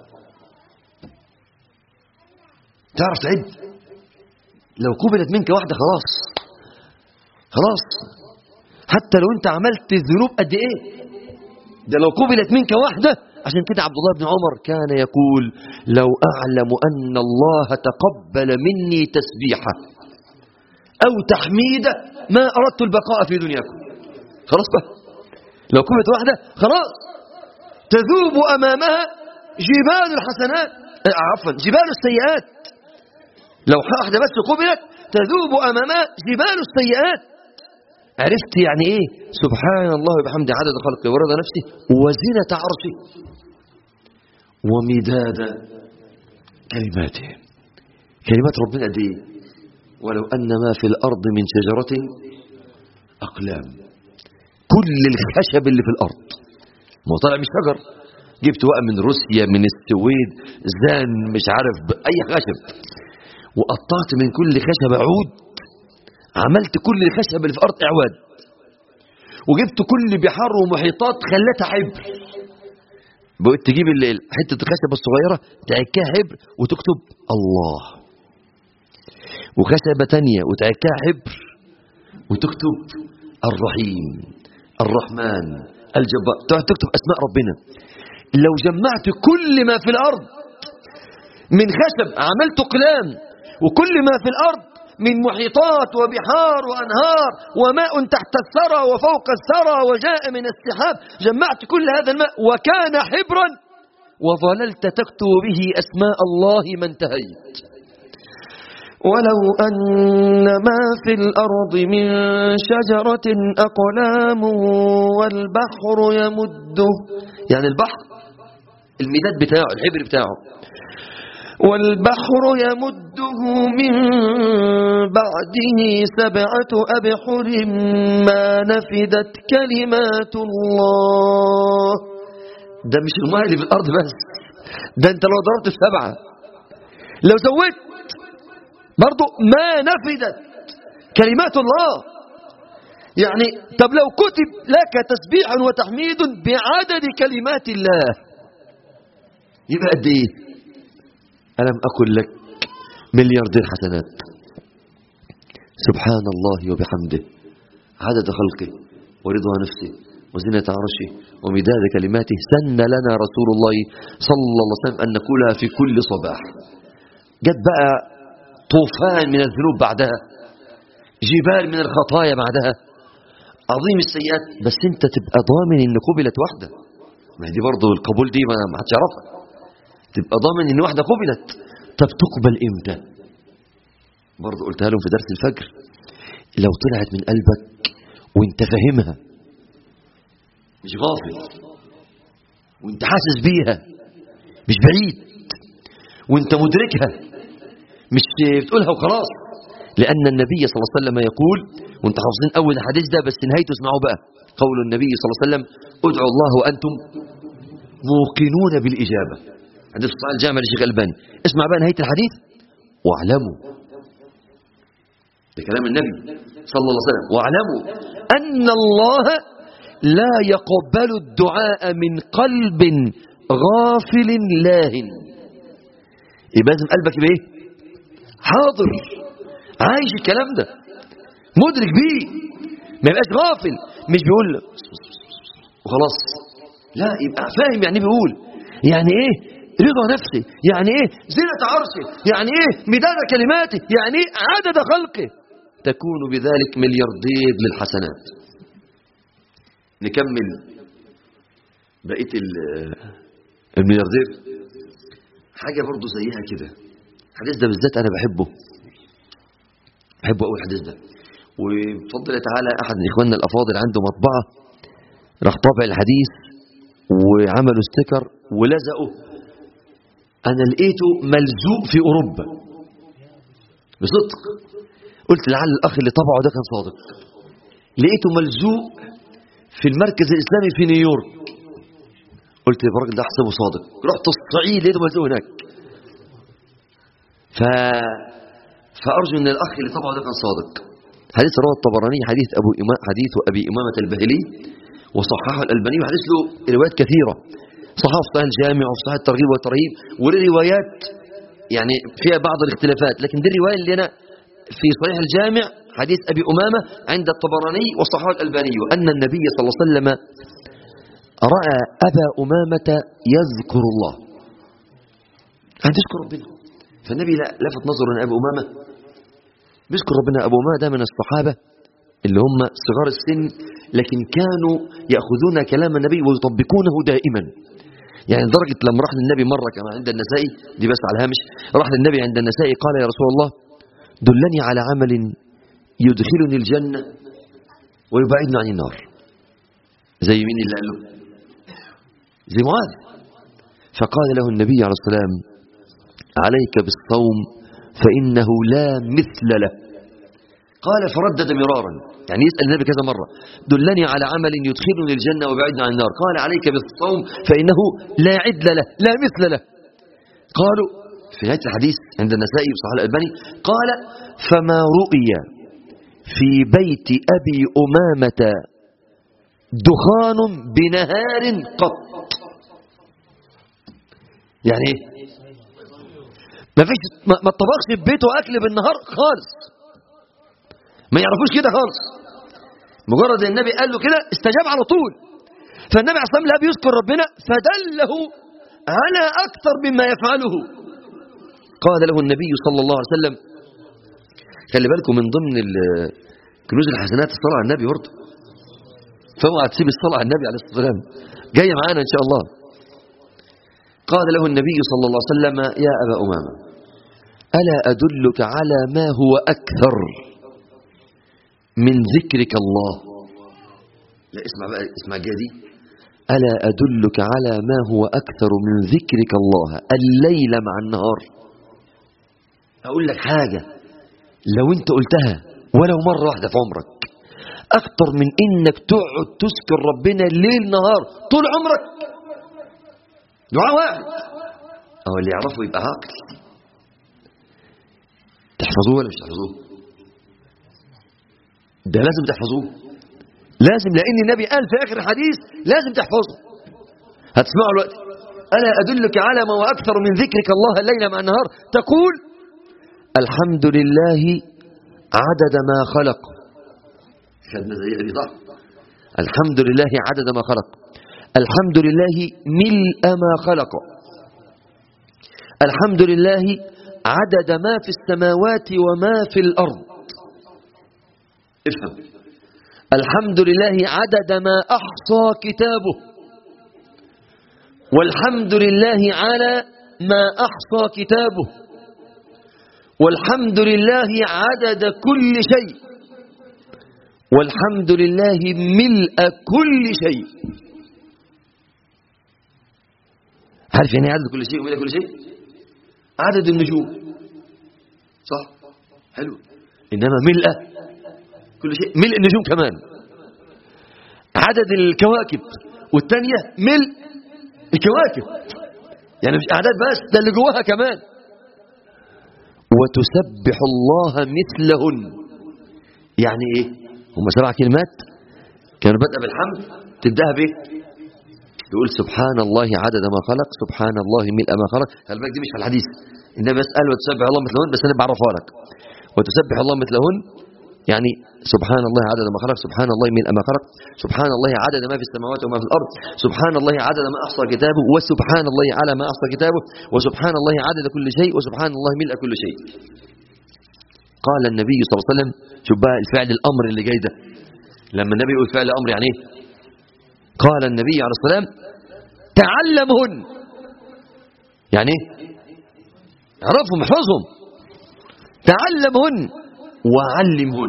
تعرف تعد لو قبلت منك واحدة خلاص خلاص حتى لو انت عملت الذنوب قد ايه ده لو قبلت منك واحدة عشان كده عبد الله بن عمر كان يقول لو أعلم أن الله تقبل مني تسبيحة أو تحميدة ما أردت البقاء في دنياكم خلاص بقى لو قبلت واحدة خلاص تذوب أمامها جبال الحسنات عفوا جبال السيئات لو واحدة بس قبلت تذوب أمامها جبال السيئات عرفت يعني ايه سبحان الله وبحمده عدد خلقه ورضا نفسه وزنة عرشه ومداد كلماته كلمات ربنا قد ايه ولو ان ما في الارض من شجرة اقلام كل الخشب اللي في الارض ما هو طالع من شجر جبت بقى من روسيا من السويد زان مش عارف اي خشب وقطعت من كل خشب عود عملت كل الخشب اللي في الارض اعواد وجبت كل بحار ومحيطات خلتها حبر بقيت تجيب حته الخشبه الصغيره تعكها حبر وتكتب الله وخشبه تانية وتعكها حبر وتكتب الرحيم الرحمن الجبار تقعد تكتب اسماء ربنا لو جمعت كل ما في الارض من خشب عملت قلام وكل ما في الارض من محيطات وبحار وأنهار وماء تحت الثرى وفوق الثرى وجاء من السحاب جمعت كل هذا الماء وكان حبرا وظللت تكتب به أسماء الله ما انتهيت ولو أن ما في الأرض من شجرة أقلام والبحر يمده يعني البحر المداد بتاعه الحبر بتاعه والبحر يمده من بعده سبعة أبحر ما نفدت كلمات الله ده مش الماء اللي في الأرض بس ده انت لو ضربت في سبعة لو زودت برضو ما نفدت كلمات الله يعني طب لو كتب لك تسبيح وتحميد بعدد كلمات الله يبقى قد ايه ألم أقل لك ملياردير حسنات سبحان الله وبحمده عدد خلقه ورضا نفسه وزنة عرشه ومداد كلماته سن لنا رسول الله صلى الله عليه وسلم أن نقولها في كل صباح جت بقى طوفان من الذنوب بعدها جبال من الخطايا بعدها عظيم السيئات بس انت تبقى ضامن ان قبلت واحدة ما دي برضه القبول دي ما حدش يعرفها تبقى ضامن ان واحدة قبلت طب تقبل امتى برضه قلتها لهم في درس الفجر لو طلعت من قلبك وانت فاهمها مش غافل وانت حاسس بيها مش بعيد وانت مدركها مش بتقولها وخلاص لأن النبي صلى الله عليه وسلم يقول وانت حافظين أول الحديث ده بس نهايته اسمعوا بقى قول النبي صلى الله عليه وسلم ادعوا الله وأنتم موقنون بالإجابة حديث صحيح الجامع للشيخ الباني اسمع بقى نهاية الحديث واعلموا ده كلام النبي صلى الله عليه وسلم واعلموا أن الله لا يقبل الدعاء من قلب غافل لاهٍ يبقى لازم قلبك يبقى ايه حاضر عايش الكلام ده مدرك بيه ما يبقاش غافل مش بيقول وخلاص لا يبقى فاهم يعني ايه بيقول يعني ايه رضا نفسه يعني ايه زينة عرشه يعني ايه مداد كلماته يعني ايه عدد خلقه تكون بذلك ملياردير للحسنات نكمل بقية الملياردير حاجة برضو زيها كده الحديث ده بالذات أنا بحبه بحبه أول الحديث ده وبفضل تعالى أحد من إخواننا الأفاضل عنده مطبعة راح طابع الحديث وعملوا ستيكر ولزقه أنا لقيته ملزوق في أوروبا بصدق قلت لعل الأخ اللي طبعه ده كان صادق لقيته ملزوق في المركز الإسلامي في نيويورك قلت الراجل ده احسبه صادق رحت الصعيد لقيته ملزوق هناك ف... فأرجو أن الأخ اللي طبعه ده كان صادق حديث رواه الطبراني حديث أبو إمام حديث أبي إمامة البهلي وصححه الألباني وحديث له روايات كثيرة صححه في صحيح الجامع وفي صحيح الترغيب والترهيب وله روايات يعني فيها بعض الاختلافات لكن دي الرواية اللي أنا في صحيح الجامع حديث أبي أمامة عند الطبراني وصححه الألباني أن النبي صلى الله عليه وسلم رأى أبا أمامة يذكر الله أن تذكر ربنا فالنبي لفت نظره أن أبو أمامة بيذكر ربنا أبو أمامة ده من الصحابة اللي هم صغار السن لكن كانوا يأخذون كلام النبي ويطبقونه دائما يعني لدرجة لما راح للنبي مرة كما عند النسائي دي بس على الهامش راح للنبي عند النسائي قال يا رسول الله دلني على عمل يدخلني الجنة ويبعدني عن النار زي مين اللي قال له زي معاذ فقال له النبي عليه السلام عليك بالصوم فإنه لا مثل له قال فردد مرارا يعني يسأل النبي كذا مرة دلني على عمل يدخلني الجنة ويبعدني عن النار قال عليك بالصوم فإنه لا عدل له لا مثل له قالوا في نهاية الحديث عند النسائي بصحيح الألباني قال فما رؤي في بيت أبي أمامة دخان بنهار قط يعني ايه ما فيش ما, ما اتطبخش في بيته اكل بالنهار خالص ما يعرفوش كده خالص مجرد ان النبي قال له كده استجاب على طول فالنبي عليه الصلاه والسلام بيذكر ربنا فدله على اكثر مما يفعله قال له النبي صلى الله عليه وسلم خلي بالكم من ضمن كنوز الحسنات الصلاه على النبي برضه فاوعى تسيب الصلاه على النبي عليه الصلاه والسلام جايه معانا ان شاء الله قال له النبي صلى الله عليه وسلم يا أبا أمامة ألا أدلك على ما هو أكثر من ذكرك الله لا اسمع بقى اسمع جادي ألا أدلك على ما هو أكثر من ذكرك الله الليل مع النهار أقول لك حاجة لو أنت قلتها ولو مرة واحدة في عمرك أكثر من إنك تقعد تذكر ربنا ليل نهار طول عمرك دعاء واحد أو اللي يعرفه يبقى عاقل تحفظوه ولا مش تحفظوه ده لازم تحفظوه لازم لأن النبي قال في آخر الحديث لازم تحفظه هتسمعوا الوقت ألا أدلك على ما هو أكثر من ذكرك الله الليل مع النهار تقول الحمد لله عدد ما خلق خدنا زي دي صح الحمد لله عدد ما خلق الحمد لله ملء ما خلق الحمد لله عدد ما في السماوات وما في الأرض افهم الحمد لله عدد ما أحصى كتابه والحمد لله على ما أحصى كتابه والحمد لله عدد كل شيء والحمد لله ملء كل شيء عارف يعني عدد كل شيء وملء كل شيء عدد النجوم صح حلو إنما ملء كل شيء ملء النجوم كمان عدد الكواكب والثانية ملء الكواكب يعني مش أعداد بس ده اللي جواها كمان وتسبح الله مثلهن يعني ايه هم سبع كلمات كانوا بدأ بالحمد تبدأها بايه تقول سبحان الله عدد ما خلق سبحان الله ملء ما خلق خلي بالك دي مش في الحديث انما يسأل وتسبح الله مثلهن بس انا بعرفها لك وتسبح الله مثلهن يعني سبحان الله عدد ما خلق سبحان الله ملء ما خلق سبحان الله عدد ما في السماوات وما في الأرض سبحان الله عدد ما أحصى كتابه وسبحان الله على ما أحصى كتابه وسبحان الله عدد كل شيء وسبحان الله ملء كل شيء قال النبي صلى الله عليه وسلم شوف بقى الفعل الأمر اللي جاي ده لما النبي يقول فعل أمر يعني ايه قال النبي عليه الصلاة والسلام تعلمهن يعني ايه اعرفهم احفظهم تعلمهن وعلمهن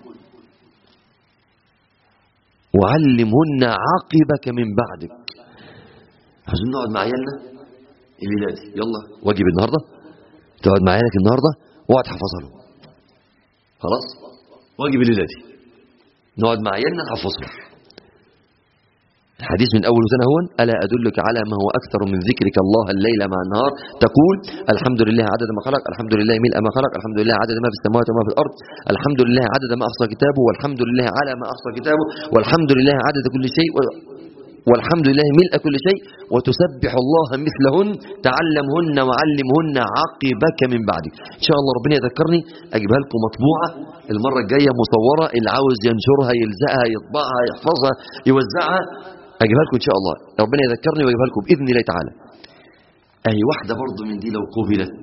وعلمهن عقبك من بعدك عايزين نقعد مع عيالنا الليله دي يلا واجب النهارده تقعد مع عيالك النهارده واقعد حفظها لهم خلاص واجب الليله دي نقعد مع عيالنا نحفظهم الحديث من أول سنة هو ألا أدلك على ما هو أكثر من ذكرك الله الليل مع النهار تقول الحمد لله عدد ما خلق الحمد لله ملء ما خلق الحمد لله عدد ما في السماوات وما في الأرض الحمد لله عدد ما أحصى كتابه والحمد لله على ما أحصى كتابه والحمد لله عدد كل شيء والحمد لله ملء كل شيء وتسبح الله مثلهن تعلمهن وعلمهن عقبك من بعدك إن شاء الله ربنا يذكرني أجيبها لكم مطبوعة المرة الجاية مصورة اللي عاوز ينشرها يلزقها يطبعها يحفظها يوزعها أجيبها لكم إن شاء الله ربنا يذكرني ويجيبها لكم بإذن الله تعالى أي واحدة برضه من دي لو قبلت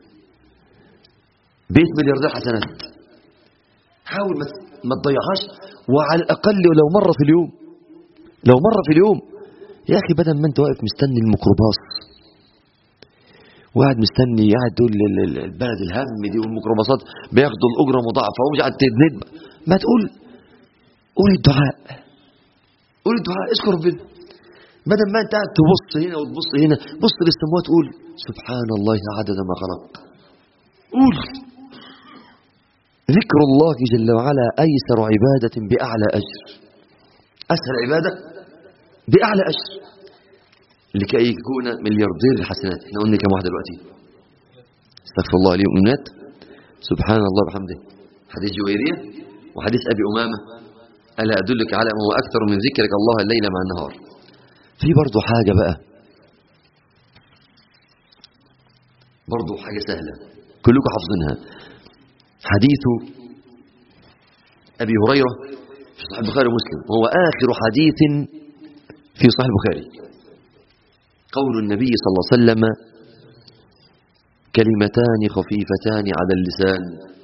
بيت ملياردير حسنات حاول ما تضيعهاش وعلى الأقل لو مرة في اليوم لو مرة في اليوم يا أخي بدل ما أنت واقف مستني الميكروباص وقاعد مستني قاعد تقول البلد الهم دي والميكروباصات بياخدوا الأجرة مضاعفة ومش قاعد تندب ما تقول قول الدعاء قول الدعاء اذكر ربنا بدل ما انت قاعد تبص هنا وتبص هنا بص للسماوات تقول سبحان الله عدد ما خلق قول ذكر الله جل وعلا أيسر عبادة بأعلى أجر أسهل عبادة بأعلى أجر لكي يكون ملياردير الحسنات احنا قلنا كم واحدة دلوقتي استغفر الله لي ومنات سبحان الله بحمده حديث جويرية وحديث أبي أمامة ألا أدلك على ما هو أكثر من ذكرك الله الليل مع النهار في برضه حاجة بقى برضه حاجة سهلة كلكم حافظينها حديث أبي هريرة في صحيح البخاري ومسلم وهو آخر حديث في صحيح البخاري قول النبي صلى الله عليه وسلم كلمتان خفيفتان على اللسان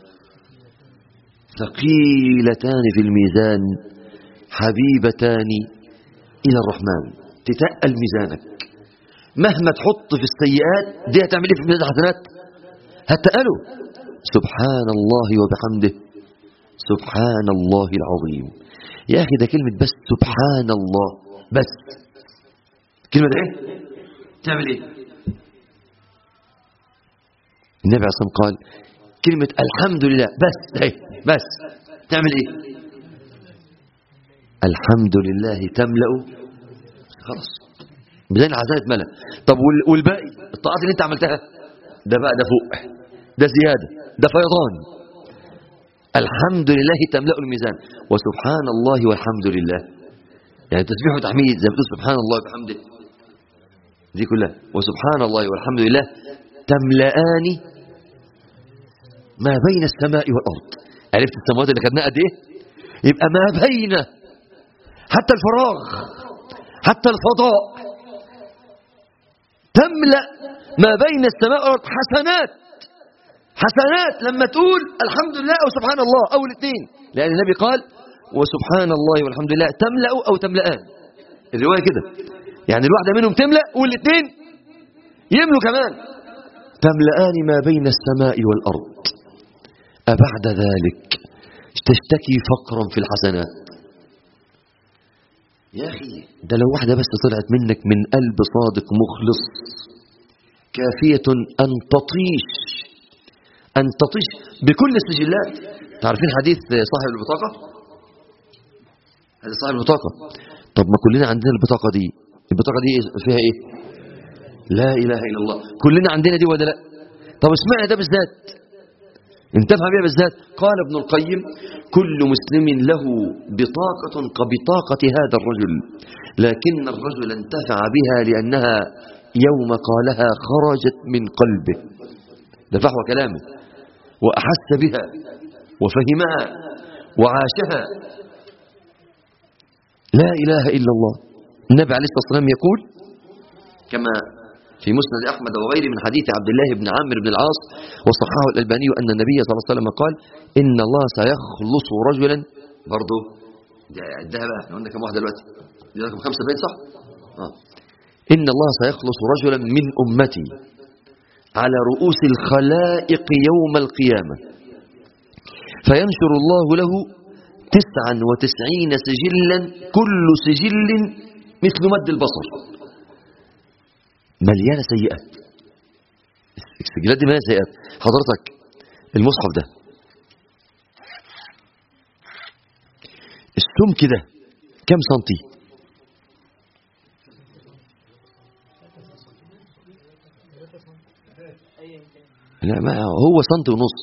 ثقيلتان في الميزان حبيبتان إلى الرحمن تتقل ميزانك مهما تحط في السيئات دي هتعمل ايه في ميزان الحسنات هتقله سبحان الله وبحمده سبحان الله العظيم يا أخي ده كلمة بس سبحان الله بس كلمة ايه تعمل ايه النبي عليه الصلاة والسلام قال كلمة الحمد لله بس ايه بس تعمل ايه الحمد لله تملأ خلاص ميزان الحسنات ملأ طب والباقي الطاعات اللي انت عملتها ده بقى ده فوق ده زيادة ده فيضان الحمد لله تملأ الميزان وسبحان الله والحمد لله يعني تسبيح وتحميد زي ما تقول سبحان الله وبحمده دي كلها وسبحان الله والحمد لله تملأان ما بين السماء والأرض عرفت السماوات اللي خدناها قد ايه يبقى ما بين حتى الفراغ حتى الفضاء تملأ ما بين السماء والأرض حسنات حسنات لما تقول الحمد لله أو سبحان الله أو الاثنين لأن النبي قال وسبحان الله والحمد لله تملأ أو تملأان الرواية كده يعني الواحدة منهم تملأ والاثنين يملوا كمان تملأان ما بين السماء والأرض أبعد ذلك تشتكي فقرا في الحسنات يا أخي ده لو واحدة بس طلعت منك من قلب صادق مخلص كافية أن تطيش أن تطيش بكل السجلات تعرفين حديث صاحب البطاقة هذا صاحب البطاقة طب ما كلنا عندنا البطاقة دي البطاقة دي فيها ايه لا اله الا الله كلنا عندنا دي ولا لا طب اسمعنا ده بالذات انتفع بها بالذات قال ابن القيم كل مسلم له بطاقة كبطاقة هذا الرجل لكن الرجل انتفع بها لأنها يوم قالها خرجت من قلبه ده فحوى كلامه وأحس بها وفهمها وعاشها لا إله إلا الله النبي عليه الصلاة والسلام يقول كما في مسند أحمد وغيره من حديث عبد الله بن عامر بن العاص وصححه الألباني أن النبي صلى الله عليه وسلم قال إن الله سيخلص رجلا برضه عدها بقى احنا قلنا كم واحد دلوقتي دي رقم 75 صح؟ آه. إن الله سيخلص رجلا من أمتي على رؤوس الخلائق يوم القيامة فينشر الله له تسعا وتسعين سجلا كل سجل مثل مد البصر مليانة سيئات السجلات دي مليانة سيئات حضرتك المصحف ده السمك ده كم سنتي لا ما هو سنتي ونص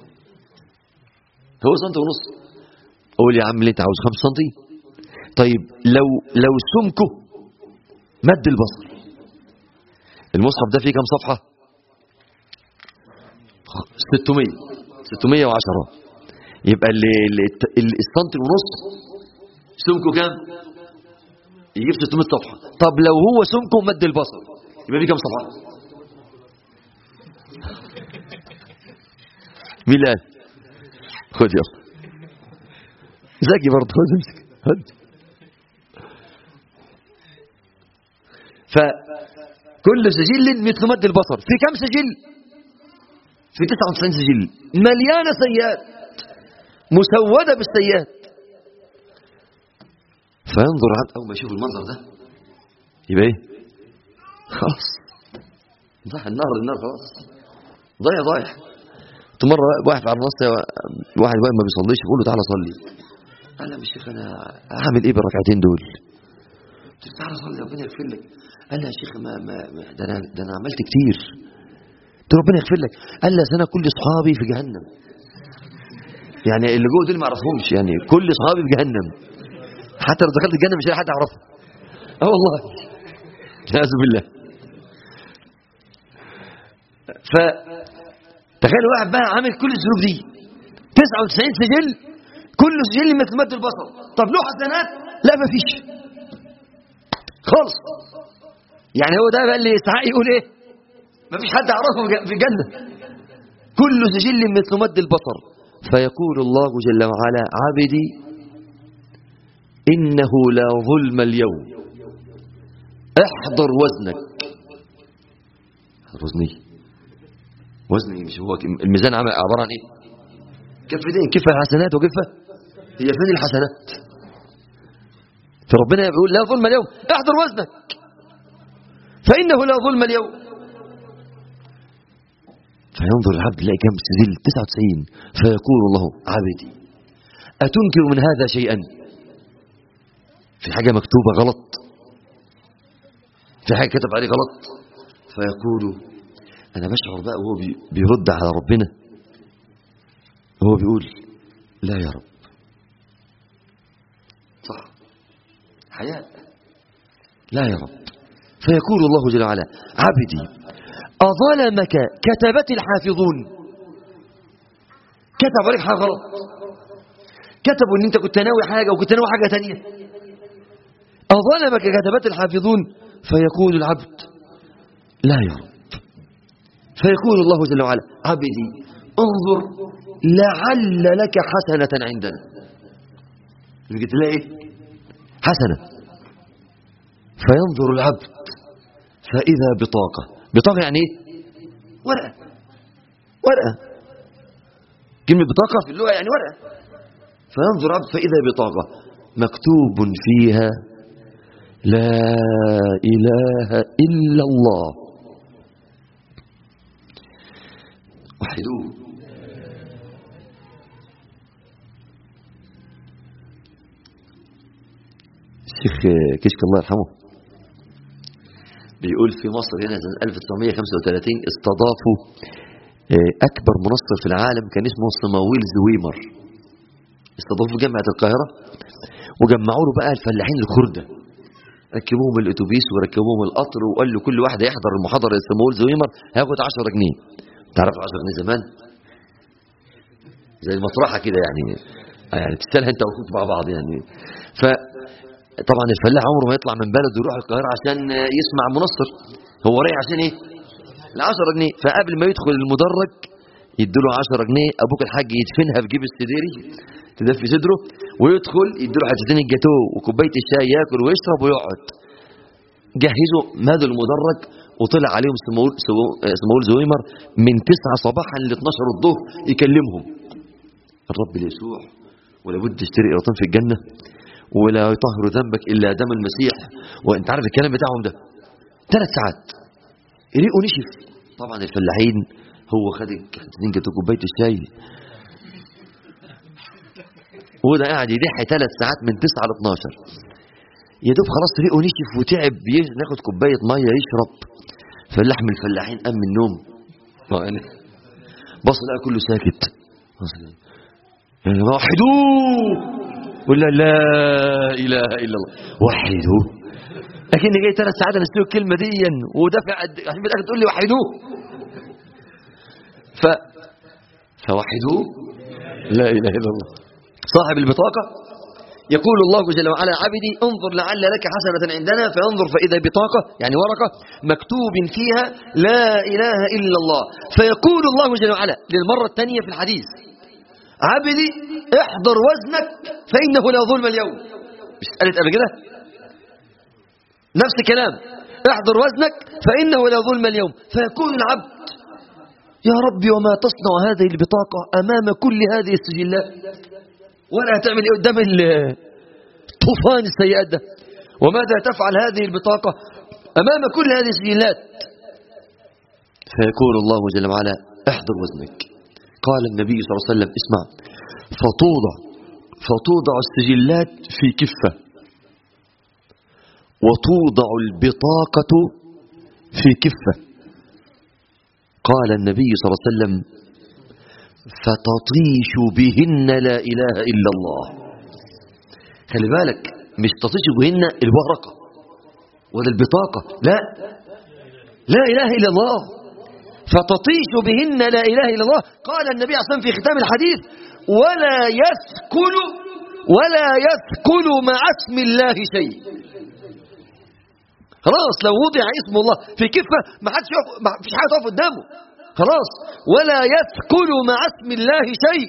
هو سنتي ونص قول يا عم اللي انت عاوز خمس سنتي طيب لو لو سمكه مد البصر المصحف ده فيه كم صفحة 600 610 يبقى اللي اللي السنتي ونص سمكه كام يجيب 600 صفحة طب لو هو سمكه مد البصر يبقى فيه كم صفحة مين اللي قال خد يلا ذكي برضه خد امسك خد فكل سجل مثل مد البصر في كم سجل في 99 سجل مليانه سيئات مسوده بالسيئات فينظر العبد اول ما يشوف المنظر ده يبقى ايه خلاص ضاع النار النار خلاص ضايع ضايع مرة واحد على النص واحد واحد ما بيصليش يقول له تعالى صلي قال له يا شيخ انا هعمل ايه بالركعتين دول قلت له تعالى صلي ربنا يغفر لك قال لي يا شيخ ما, ما ما- ده انا ده انا عملت كتير قلت له ربنا يغفر لك قال لي أصل انا كل اصحابي في جهنم يعني اللي جوه دول ما اعرفهمش يعني كل اصحابي في جهنم حتى لو دخلت الجنه مش هلاقي حد اعرفه اه والله والعياذ بالله ف تخيل واحد بقى عامل كل الذنوب دي 99 سجل كل سجل مثل مد البصر طب له حسنات لا ما فيش خالص يعني هو ده بقى اللي يستحق يقول ايه ما فيش حد يعرفه في الجنه كل سجل مثل مد البصر فيقول الله جل وعلا عبدي إنه لا ظلم اليوم احضر وزنك وزني وزني مش هو كم- الميزان عم- عبارة عن ايه كفتين كفة حسنات وكفة هي فين الحسنات فربنا يقول لا ظلم اليوم احضر وزنك فإنه لا ظلم اليوم فينظر العبد يلاقي كم سجل 99 فيقول الله عبدي أتنكر من هذا شيئا في حاجة مكتوبة غلط في حاجة كتب عليه غلط فيقول أنا بشعر بقى وهو بي- بيرد على ربنا هو بيقول لا يا رب صح حياء لا يا رب فيقول الله جل وعلا عبدي أظلمك كتبت الحافظون كتب عليك حاجة غلط كتبوا ان انت كنت ناوي حاجة وكنت ناوي حاجة تانية أظلمك كتبت الحافظون فيقول العبد لا يا رب فيقول الله جل وعلا عبدي انظر لعل لك حسنة عندنا لقيت تلاقي ايه حسنة فينظر العبد فإذا بطاقة بطاقة يعني ايه ورقة ورقة كلمة بطاقة في اللغة يعني ورقة فينظر العبد فإذا بطاقة مكتوب فيها لا إله إلا الله وحدوه الشيخ كشك الله يرحمه بيقول في مصر هنا سنة 1935 استضافوا آه، أكبر منصر في العالم كان اسمه صمويل زويمر استضافوا جامعة القاهرة وجمعوا له بقى الفلاحين الخردة ركبوهم الاتوبيس وركبوهم القطر وقال له كل واحد يحضر المحاضرة صمويل زويمر هياخد 10 جنيه تعرف 10 جنيه زمان زي المطرحة كده يعني يعني تستاهل انت واخوك مع بعض يعني ف طبعا الفلاح عمره ما يطلع من بلده يروح القاهرة عشان يسمع منصر هو رايح عشان ايه ال 10 جنيه فقبل ما يدخل المدرج يديله 10 جنيه ابوك الحاج يدفنها في جيب السديري تدفي صدره ويدخل يديله حتتين الجاتوه وكوبايه الشاي ياكل ويشرب ويقعد جهزوا مادوا المدرج وطلع عليهم سمول سمول زويمر من 9 صباحا ل 12 الظهر يكلمهم الرب يسوع ولا بد تشتري قراطين في الجنه ولا يطهر ذنبك الا دم المسيح وانت عارف الكلام بتاعهم ده ثلاث ساعات ريقه نشف طبعا الفلاحين هو خد اتنين جاتوه كوبايه الشاي وده قاعد يدح ثلاث ساعات من 9 ل 12 يا دوب خلاص ريقه نشف وتعب ياخد كوبايه ميه يشرب فاللحم الفلاحين قام من النوم بص لقى كله ساكت يا جماعه وحدوه ولا لا اله الا الله وحدوه لكني جاي ثلاث ساعات انا الكلمه دي ودافع عشان في الاخر تقول لي وحدوه ف فوحدوه لا اله الا الله صاحب البطاقه يقول الله جل وعلا عبدي انظر لعل لك حسنة عندنا فينظر فإذا بطاقة يعني ورقة مكتوب فيها لا إله إلا الله فيقول الله جل وعلا للمرة الثانية في الحديث عبدي احضر وزنك فإنه لا ظلم اليوم مش قالت قبل كده نفس الكلام احضر وزنك فإنه لا ظلم اليوم فيقول العبد يا ربي وما تصنع هذه البطاقة أمام كل هذه السجلات ولا هتعمل ايه قدام طوفان السيئات ده وماذا تفعل هذه البطاقة أمام كل هذه السجلات فيقول الله جل وعلا احضر وزنك قال النبي صلى الله عليه وسلم اسمع فتوضع فتوضع السجلات في كفة وتوضع البطاقة في كفة قال النبي صلى الله عليه وسلم فتطيش بهن لا إله إلا الله خلي بالك مش تطيش بهن الورقة ولا البطاقة لا لا إله إلا الله فتطيش بهن لا إله إلا الله قال النبي عليه الصلاة والسلام في ختام الحديث ولا يثقل ولا يثقل مع اسم الله شيء خلاص لو وضع اسم الله في كفة ما حدش يقف ما فيش حاجة تقف قدامه خلاص ولا يثقل مع اسم الله شيء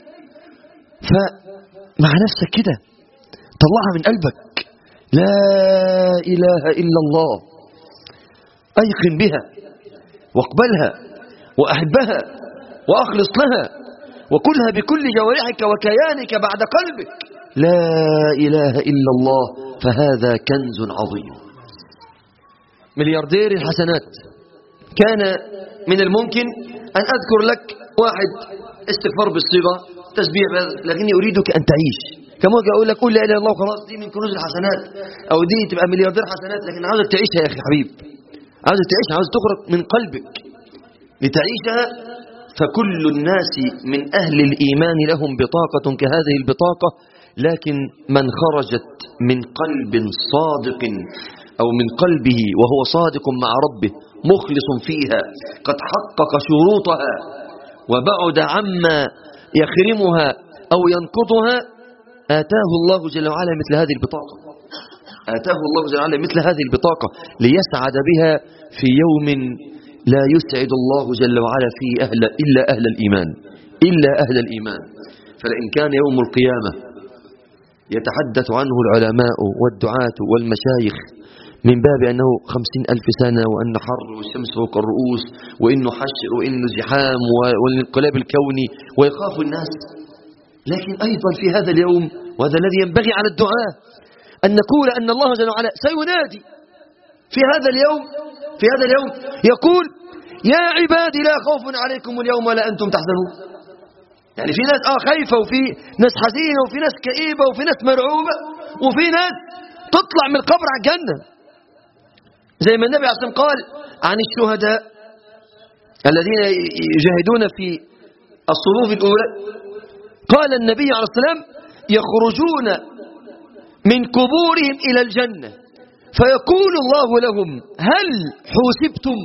فمع نفسك كده طلعها من قلبك لا إله إلا الله أيقن بها واقبلها وأحبها وأخلص لها وكلها بكل جوارحك وكيانك بعد قلبك لا إله إلا الله فهذا كنز عظيم ملياردير الحسنات كان من الممكن أن أذكر لك واحد استغفار بالصيغة تسبيح لكني أريدك أن تعيش كما أقول لك قول لا إله إلا الله وخلاص دي من كنوز الحسنات أو دي تبقى ملياردير حسنات لكن عاوزك تعيشها يا أخي حبيب عاوزك تعيشها عاوز تخرج من قلبك لتعيشها فكل الناس من أهل الإيمان لهم بطاقة كهذه البطاقة لكن من خرجت من قلب صادق أو من قلبه وهو صادق مع ربه مخلص فيها قد حقق شروطها وبعد عما يخرمها أو ينقضها آتاه الله جل وعلا مثل هذه البطاقة آتاه الله جل وعلا مثل هذه البطاقة ليسعد بها في يوم لا يسعد الله جل وعلا فيه أهل إلا أهل الإيمان إلا أهل الإيمان فلئن كان يوم القيامة يتحدث عنه العلماء والدعاة والمشايخ من باب أنه خمسين ألف سنة وأن حر والشمس فوق الرؤوس وإنه حشر وإنه زحام والانقلاب الكوني ويخاف الناس لكن أيضا في هذا اليوم وهذا الذي ينبغي على الدعاء أن نقول أن الله جل وعلا سينادي في هذا اليوم في هذا اليوم يقول يا عبادي لا خوف عليكم اليوم ولا أنتم تحزنون يعني في ناس آه خايفة وفي ناس حزينة وفي ناس كئيبة وفي ناس مرعوبة وفي ناس تطلع من القبر على الجنة زي ما النبي عليه الصلاة والسلام قال عن الشهداء الذين يجاهدون في الصفوف الأولى قال النبي عليه الصلاة والسلام يخرجون من قبورهم إلى الجنة فيقول الله لهم هل حوسبتم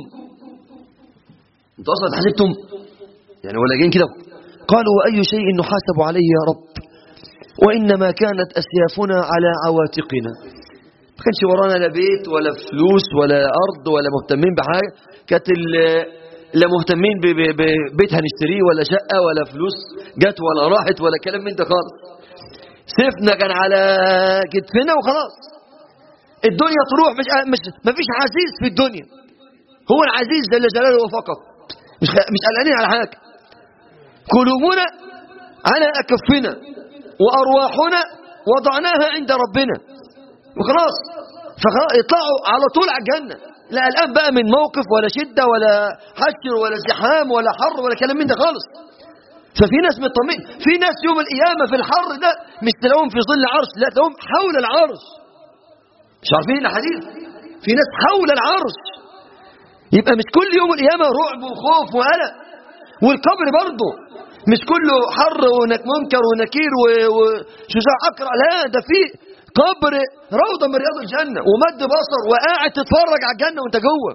انتوا أصلا حسبتم يعني ولا جايين كده قالوا وأي شيء نحاسب عليه يا رب وإنما كانت أسيافنا على عواتقنا ما كانش ورانا لا بيت ولا فلوس ولا أرض ولا مهتمين بحاجة كانت لا مهتمين ببيت هنشتريه ولا شقة ولا فلوس جت ولا راحت ولا كلام من ده خالص سيفنا كان على كتفنا وخلاص الدنيا تروح مش مش ما فيش عزيز في الدنيا هو العزيز جل جلاله فقط مش مش قلقانين على حاجه قلوبنا على اكفنا وارواحنا وضعناها عند ربنا وخلاص فيطلعوا على طول على الجنه لا الان بقى من موقف ولا شده ولا حشر ولا زحام ولا حر ولا كلام من ده خالص ففي ناس مطمئن في ناس يوم القيامه في الحر ده مش تلاقوهم في ظل العرش لا تلاقوهم حول العرش مش عارفين الحديث في ناس حول العرش يبقى مش كل يوم القيامه رعب وخوف وقلق والقبر برضه مش كله حر ونك منكر ونكير وشجاع اقرا لا ده في قبر روضه من رياض الجنه ومد بصر وقاعد تتفرج على الجنه وانت جوه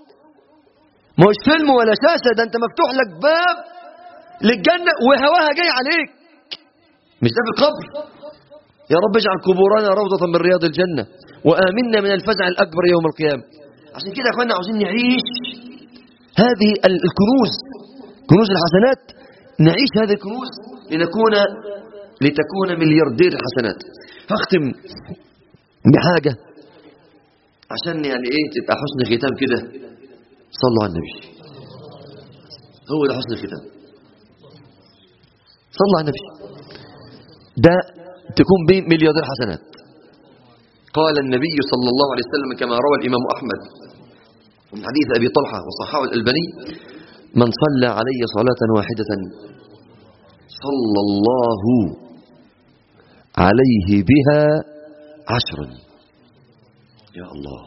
مش فيلم ولا شاشه ده انت مفتوح لك باب للجنه وهواها جاي عليك مش ده في القبر يا رب اجعل قبورنا روضة من رياض الجنة وآمنا من الفزع الأكبر يوم القيامة عشان كده يا أخوانا عاوزين نعيش هذه الكنوز كنوز الحسنات نعيش هذه الكنوز لنكون لتكون ملياردير الحسنات هختم بحاجة عشان يعني ايه تبقى حسن ختام كده صلوا على النبي هو ده حسن الختام صلوا على النبي ده تكون بين ملياردير حسنات قال النبي صلى الله عليه وسلم كما روى الإمام أحمد من حديث أبي طلحة وصححه الألباني من صلى علي صلاة واحدة صلى الله عليه بها عشرا يا الله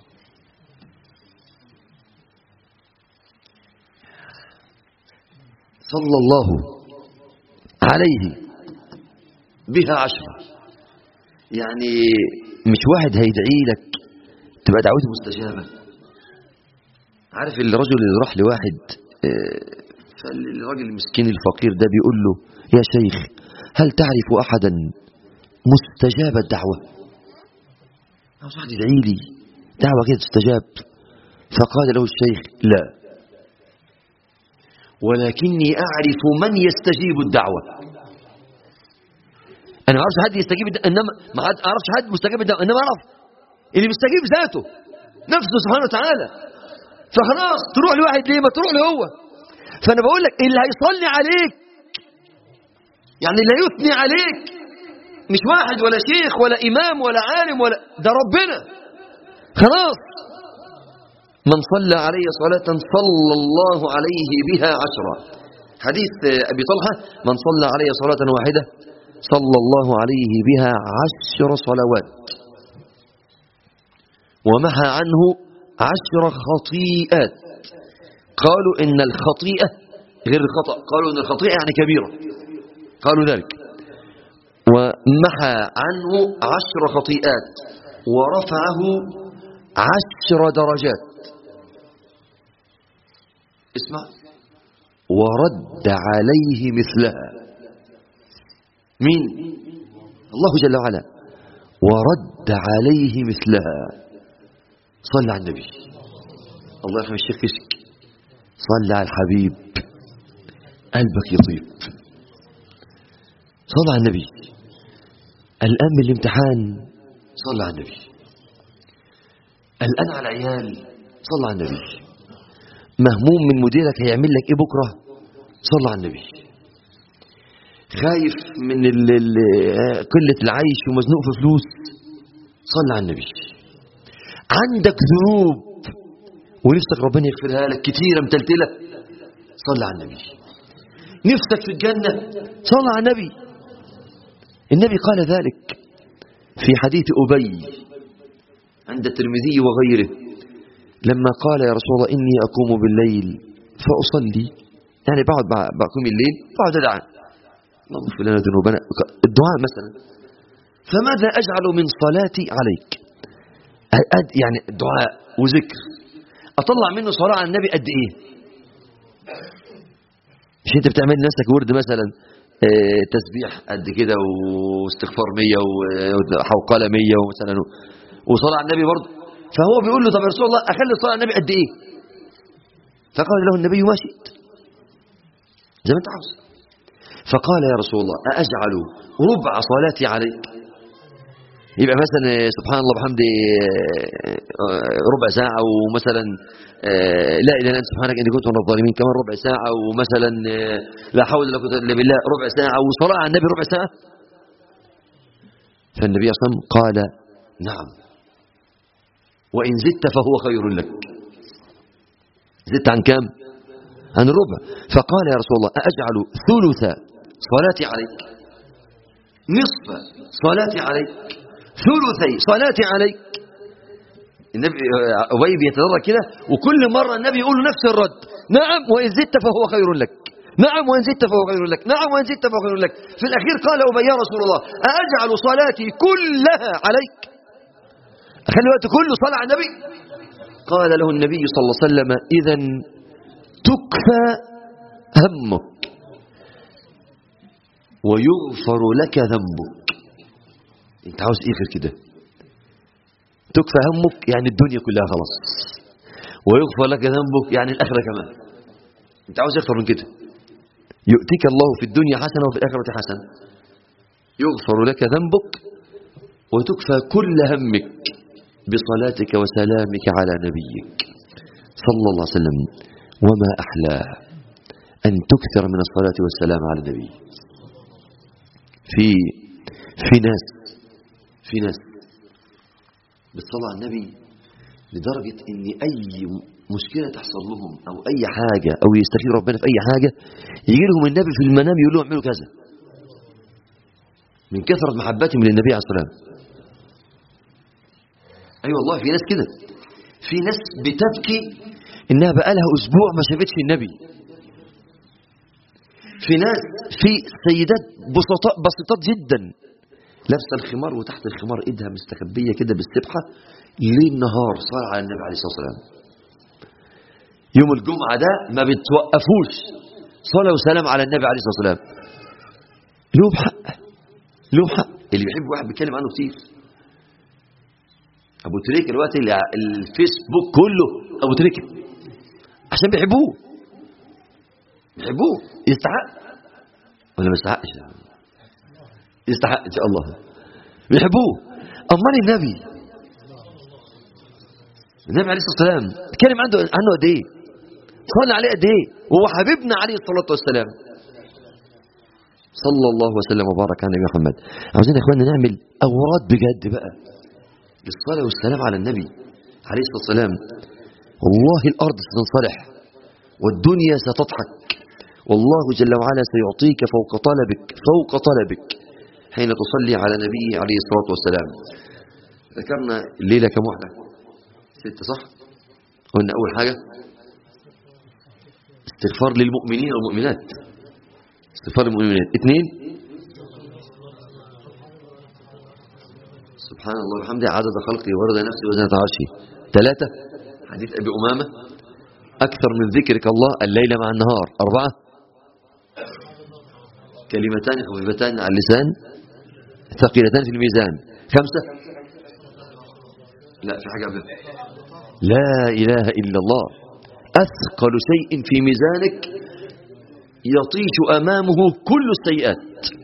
صلى الله عليه بها عشرة يعني مش واحد هيدعي لك تبقى دعوته مستجابة عارف الرجل اللي راح لواحد فالراجل المسكين الفقير ده بيقول له يا شيخ هل تعرف أحدا مستجاب الدعوة عاوز واحد يدعي لي دعوة كده تستجاب فقال له الشيخ لا ولكني أعرف من يستجيب الدعوة أنا ما أعرفش حد يستجيب إنما ما أعرفش حد مستجيب الدعوة إنما أعرف اللي مستجيب ذاته نفسه سبحانه وتعالى فخلاص تروح لواحد ليه ما تروح له هو فأنا بقول لك اللي هيصلي عليك يعني اللي يثني عليك مش واحد ولا شيخ ولا إمام ولا عالم ولا ده ربنا خلاص من صلى علي صلاة صلى الله عليه بها عشرا حديث أبي طلحة من صلى علي صلاة واحدة صلى الله عليه بها عشر صلوات ومحى عنه عشر خطيئات قالوا إن الخطيئة غير الخطأ قالوا إن الخطيئة يعني كبيرة قالوا ذلك ومحى عنه عشر خطيئات ورفعه عشر درجات اسمع ورد عليه مثلها مين الله جل وعلا ورد عليه مثلها صلى على النبي الله يرحم الشيخ كشك صلى على الحبيب قلبك يطيب صلى على النبي الآن من الامتحان صلى على النبي الآن على العيال صلى على النبي مهموم من مديرك هيعمل لك ايه بكرة صلى على النبي خايف من ال ال قلة العيش ومزنوق في فلوس صلى على النبي عندك ذنوب ونفسك ربنا يغفرها لك كتيرة متلتلة صلى على النبي نفسك في الجنة صلى على النبي النبي قال ذلك في حديث أبي عند الترمذي وغيره لما قال يا رسول الله إني أقوم بالليل فأصلي يعني بقعد بقوم الليل بقعد أدعى اللهم اغفر لنا ذنوبنا الدعاء مثلا فماذا أجعل من صلاتي عليك يعني الدعاء وذكر أطلع منه صلاة على النبي قد إيه مش أنت بتعمل لنفسك ورد مثلا آه، تسبيح قد كده واستغفار 100 وحوقلة 100 ومثلا وصلاة على النبي برضه فهو بيقول له طب يا رسول الله أخلي الصلاة على النبي قد إيه فقال له النبي ما شئت زي ما أنت عاوز فقال يا رسول الله أأجعل ربع صلاتي عليك يبقى مثلا سبحان الله بحمده آه، ربع ساعة ومثلا آه، لا إله إلا أنت سبحانك إني كنت من الظالمين كمان ربع ساعة ومثلا آه، لا حول ولا قوة إلا بالله ربع ساعة وصلاة على النبي ربع ساعة فالنبي صلى الله عليه وسلم قال نعم وإن زدت فهو خير لك زدت عن كام عن الربع فقال يا رسول الله أأجعل ثلث صلاتي عليك نصف صلاتي عليك ثلثي صلاتي عليك النبي أبي بيتدرج كده وكل مرة النبي يقول له نفس الرد نعم وإن زدت فهو خير لك نعم وإن زدت فهو خير لك نعم وإن زدت فهو خير لك في الأخير قال أبي يا رسول الله أجعل صلاتي كلها عليك أخلي الوقت كله صلاة على النبي قال له النبي صلى الله عليه وسلم إذا تكفى همك ويغفر لك ذنبك انت عاوز ايه غير كده تكفى همك يعني الدنيا كلها خلاص ويغفر لك ذنبك يعني الآخرة كمان انت عاوز اكثر من كده يؤتيك الله في الدنيا حسنة وفي الآخرة حسنة يغفر لك ذنبك وتكفى كل همك بصلاتك وسلامك على نبيك صلى الله عليه وسلم وما أحلى أن تكثر من الصلاة والسلام على النبي في في ناس في ناس بالصلاة على النبي لدرجة ان اي مشكلة تحصل لهم او اي حاجة او يستخير ربنا في اي حاجة يجي لهم النبي في المنام يقول لهم اعملوا كذا من كثرة محبتهم للنبي عليه الصلاة والسلام اي أيوة والله في ناس كده في ناس بتبكي انها بقالها اسبوع ما شافتش النبي في ناس في سيدات بسطاء بسيطات جدا لابسه الخمار وتحت الخمار ايدها مستخبيه كده بالسبحه ليل نهار صار على النبي عليه الصلاه والسلام يوم الجمعه ده ما بتوقفوش صلاه وسلام على النبي عليه الصلاه والسلام له حق له حق اللي بيحب واحد بيتكلم عنه كتير ابو تريكه دلوقتي الفيسبوك كله ابو تريكه عشان بيحبوه بيحبوه يستحق ولا ما يستحقش يستحق ان شاء الله بيحبوه امال النبي النبي عليه الصلاه والسلام اتكلم عنه عنه قد ايه صلى عليه قد ايه وهو حبيبنا عليه الصلاه والسلام صلى الله وسلم وبارك على النبي محمد عاوزين يا اخواننا نعمل اوراد بجد بقى للصلاه والسلام على النبي عليه الصلاه والسلام والله الارض ستنصلح والدنيا ستضحك والله جل وعلا سيعطيك فوق طلبك فوق طلبك حين تصلي على نبيه عليه الصلاة والسلام ذكرنا الليلة كم واحدة ستة صح قلنا أول حاجة استغفار للمؤمنين والمؤمنات استغفار للمؤمنات اثنين سبحان الله وبحمده عدد خلقه ورد نفسه وزنة عرشه ثلاثة حديث أبي أمامة أكثر من ذكرك الله الليل مع النهار أربعة كلمتان خفيفتان على اللسان ثقيلتان في الميزان خمسة لا في حاجة قبل لا إله إلا الله أثقل شيء في ميزانك يطيش أمامه كل السيئات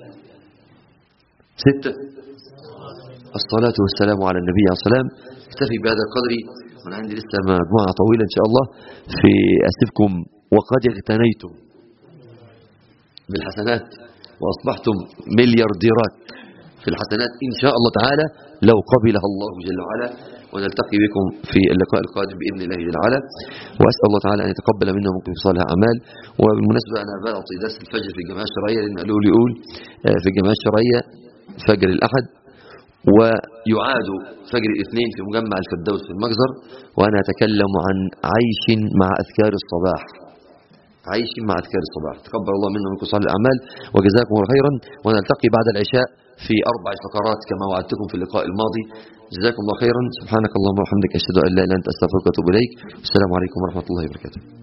ستة الصلاة والسلام على النبي عليه السلام اكتفي بهذا القدر من عندي لسه مجموعة طويلة إن شاء الله في أسفكم وقد اغتنيتم بالحسنات وأصبحتم مليارديرات في الحسنات إن شاء الله تعالى لو قبلها الله جل وعلا ونلتقي بكم في اللقاء القادم بإذن الله جل وعلا وأسأل الله تعالى أن يتقبل منا ومنكم صالح أعمال وبالمناسبة أنا بعطي درس الفجر في الجماعة الشرعية لأن قالوا لي يقول في الجماعة الشرعية فجر الأحد ويعاد فجر الاثنين في مجمع الفردوس في المجزر وأنا أتكلم عن عيش مع أذكار الصباح عيش مع أذكار الصباح تقبل الله منا ومنكم صالح الأعمال وجزاكم الله خيرا ونلتقي بعد العشاء في أربع فقرات كما وعدتكم في اللقاء الماضي جزاكم الله خيرا سبحانك اللهم وبحمدك أشهد أن لا إله إلا أنت أستغفرك وأتوب إليك والسلام عليكم ورحمة الله وبركاته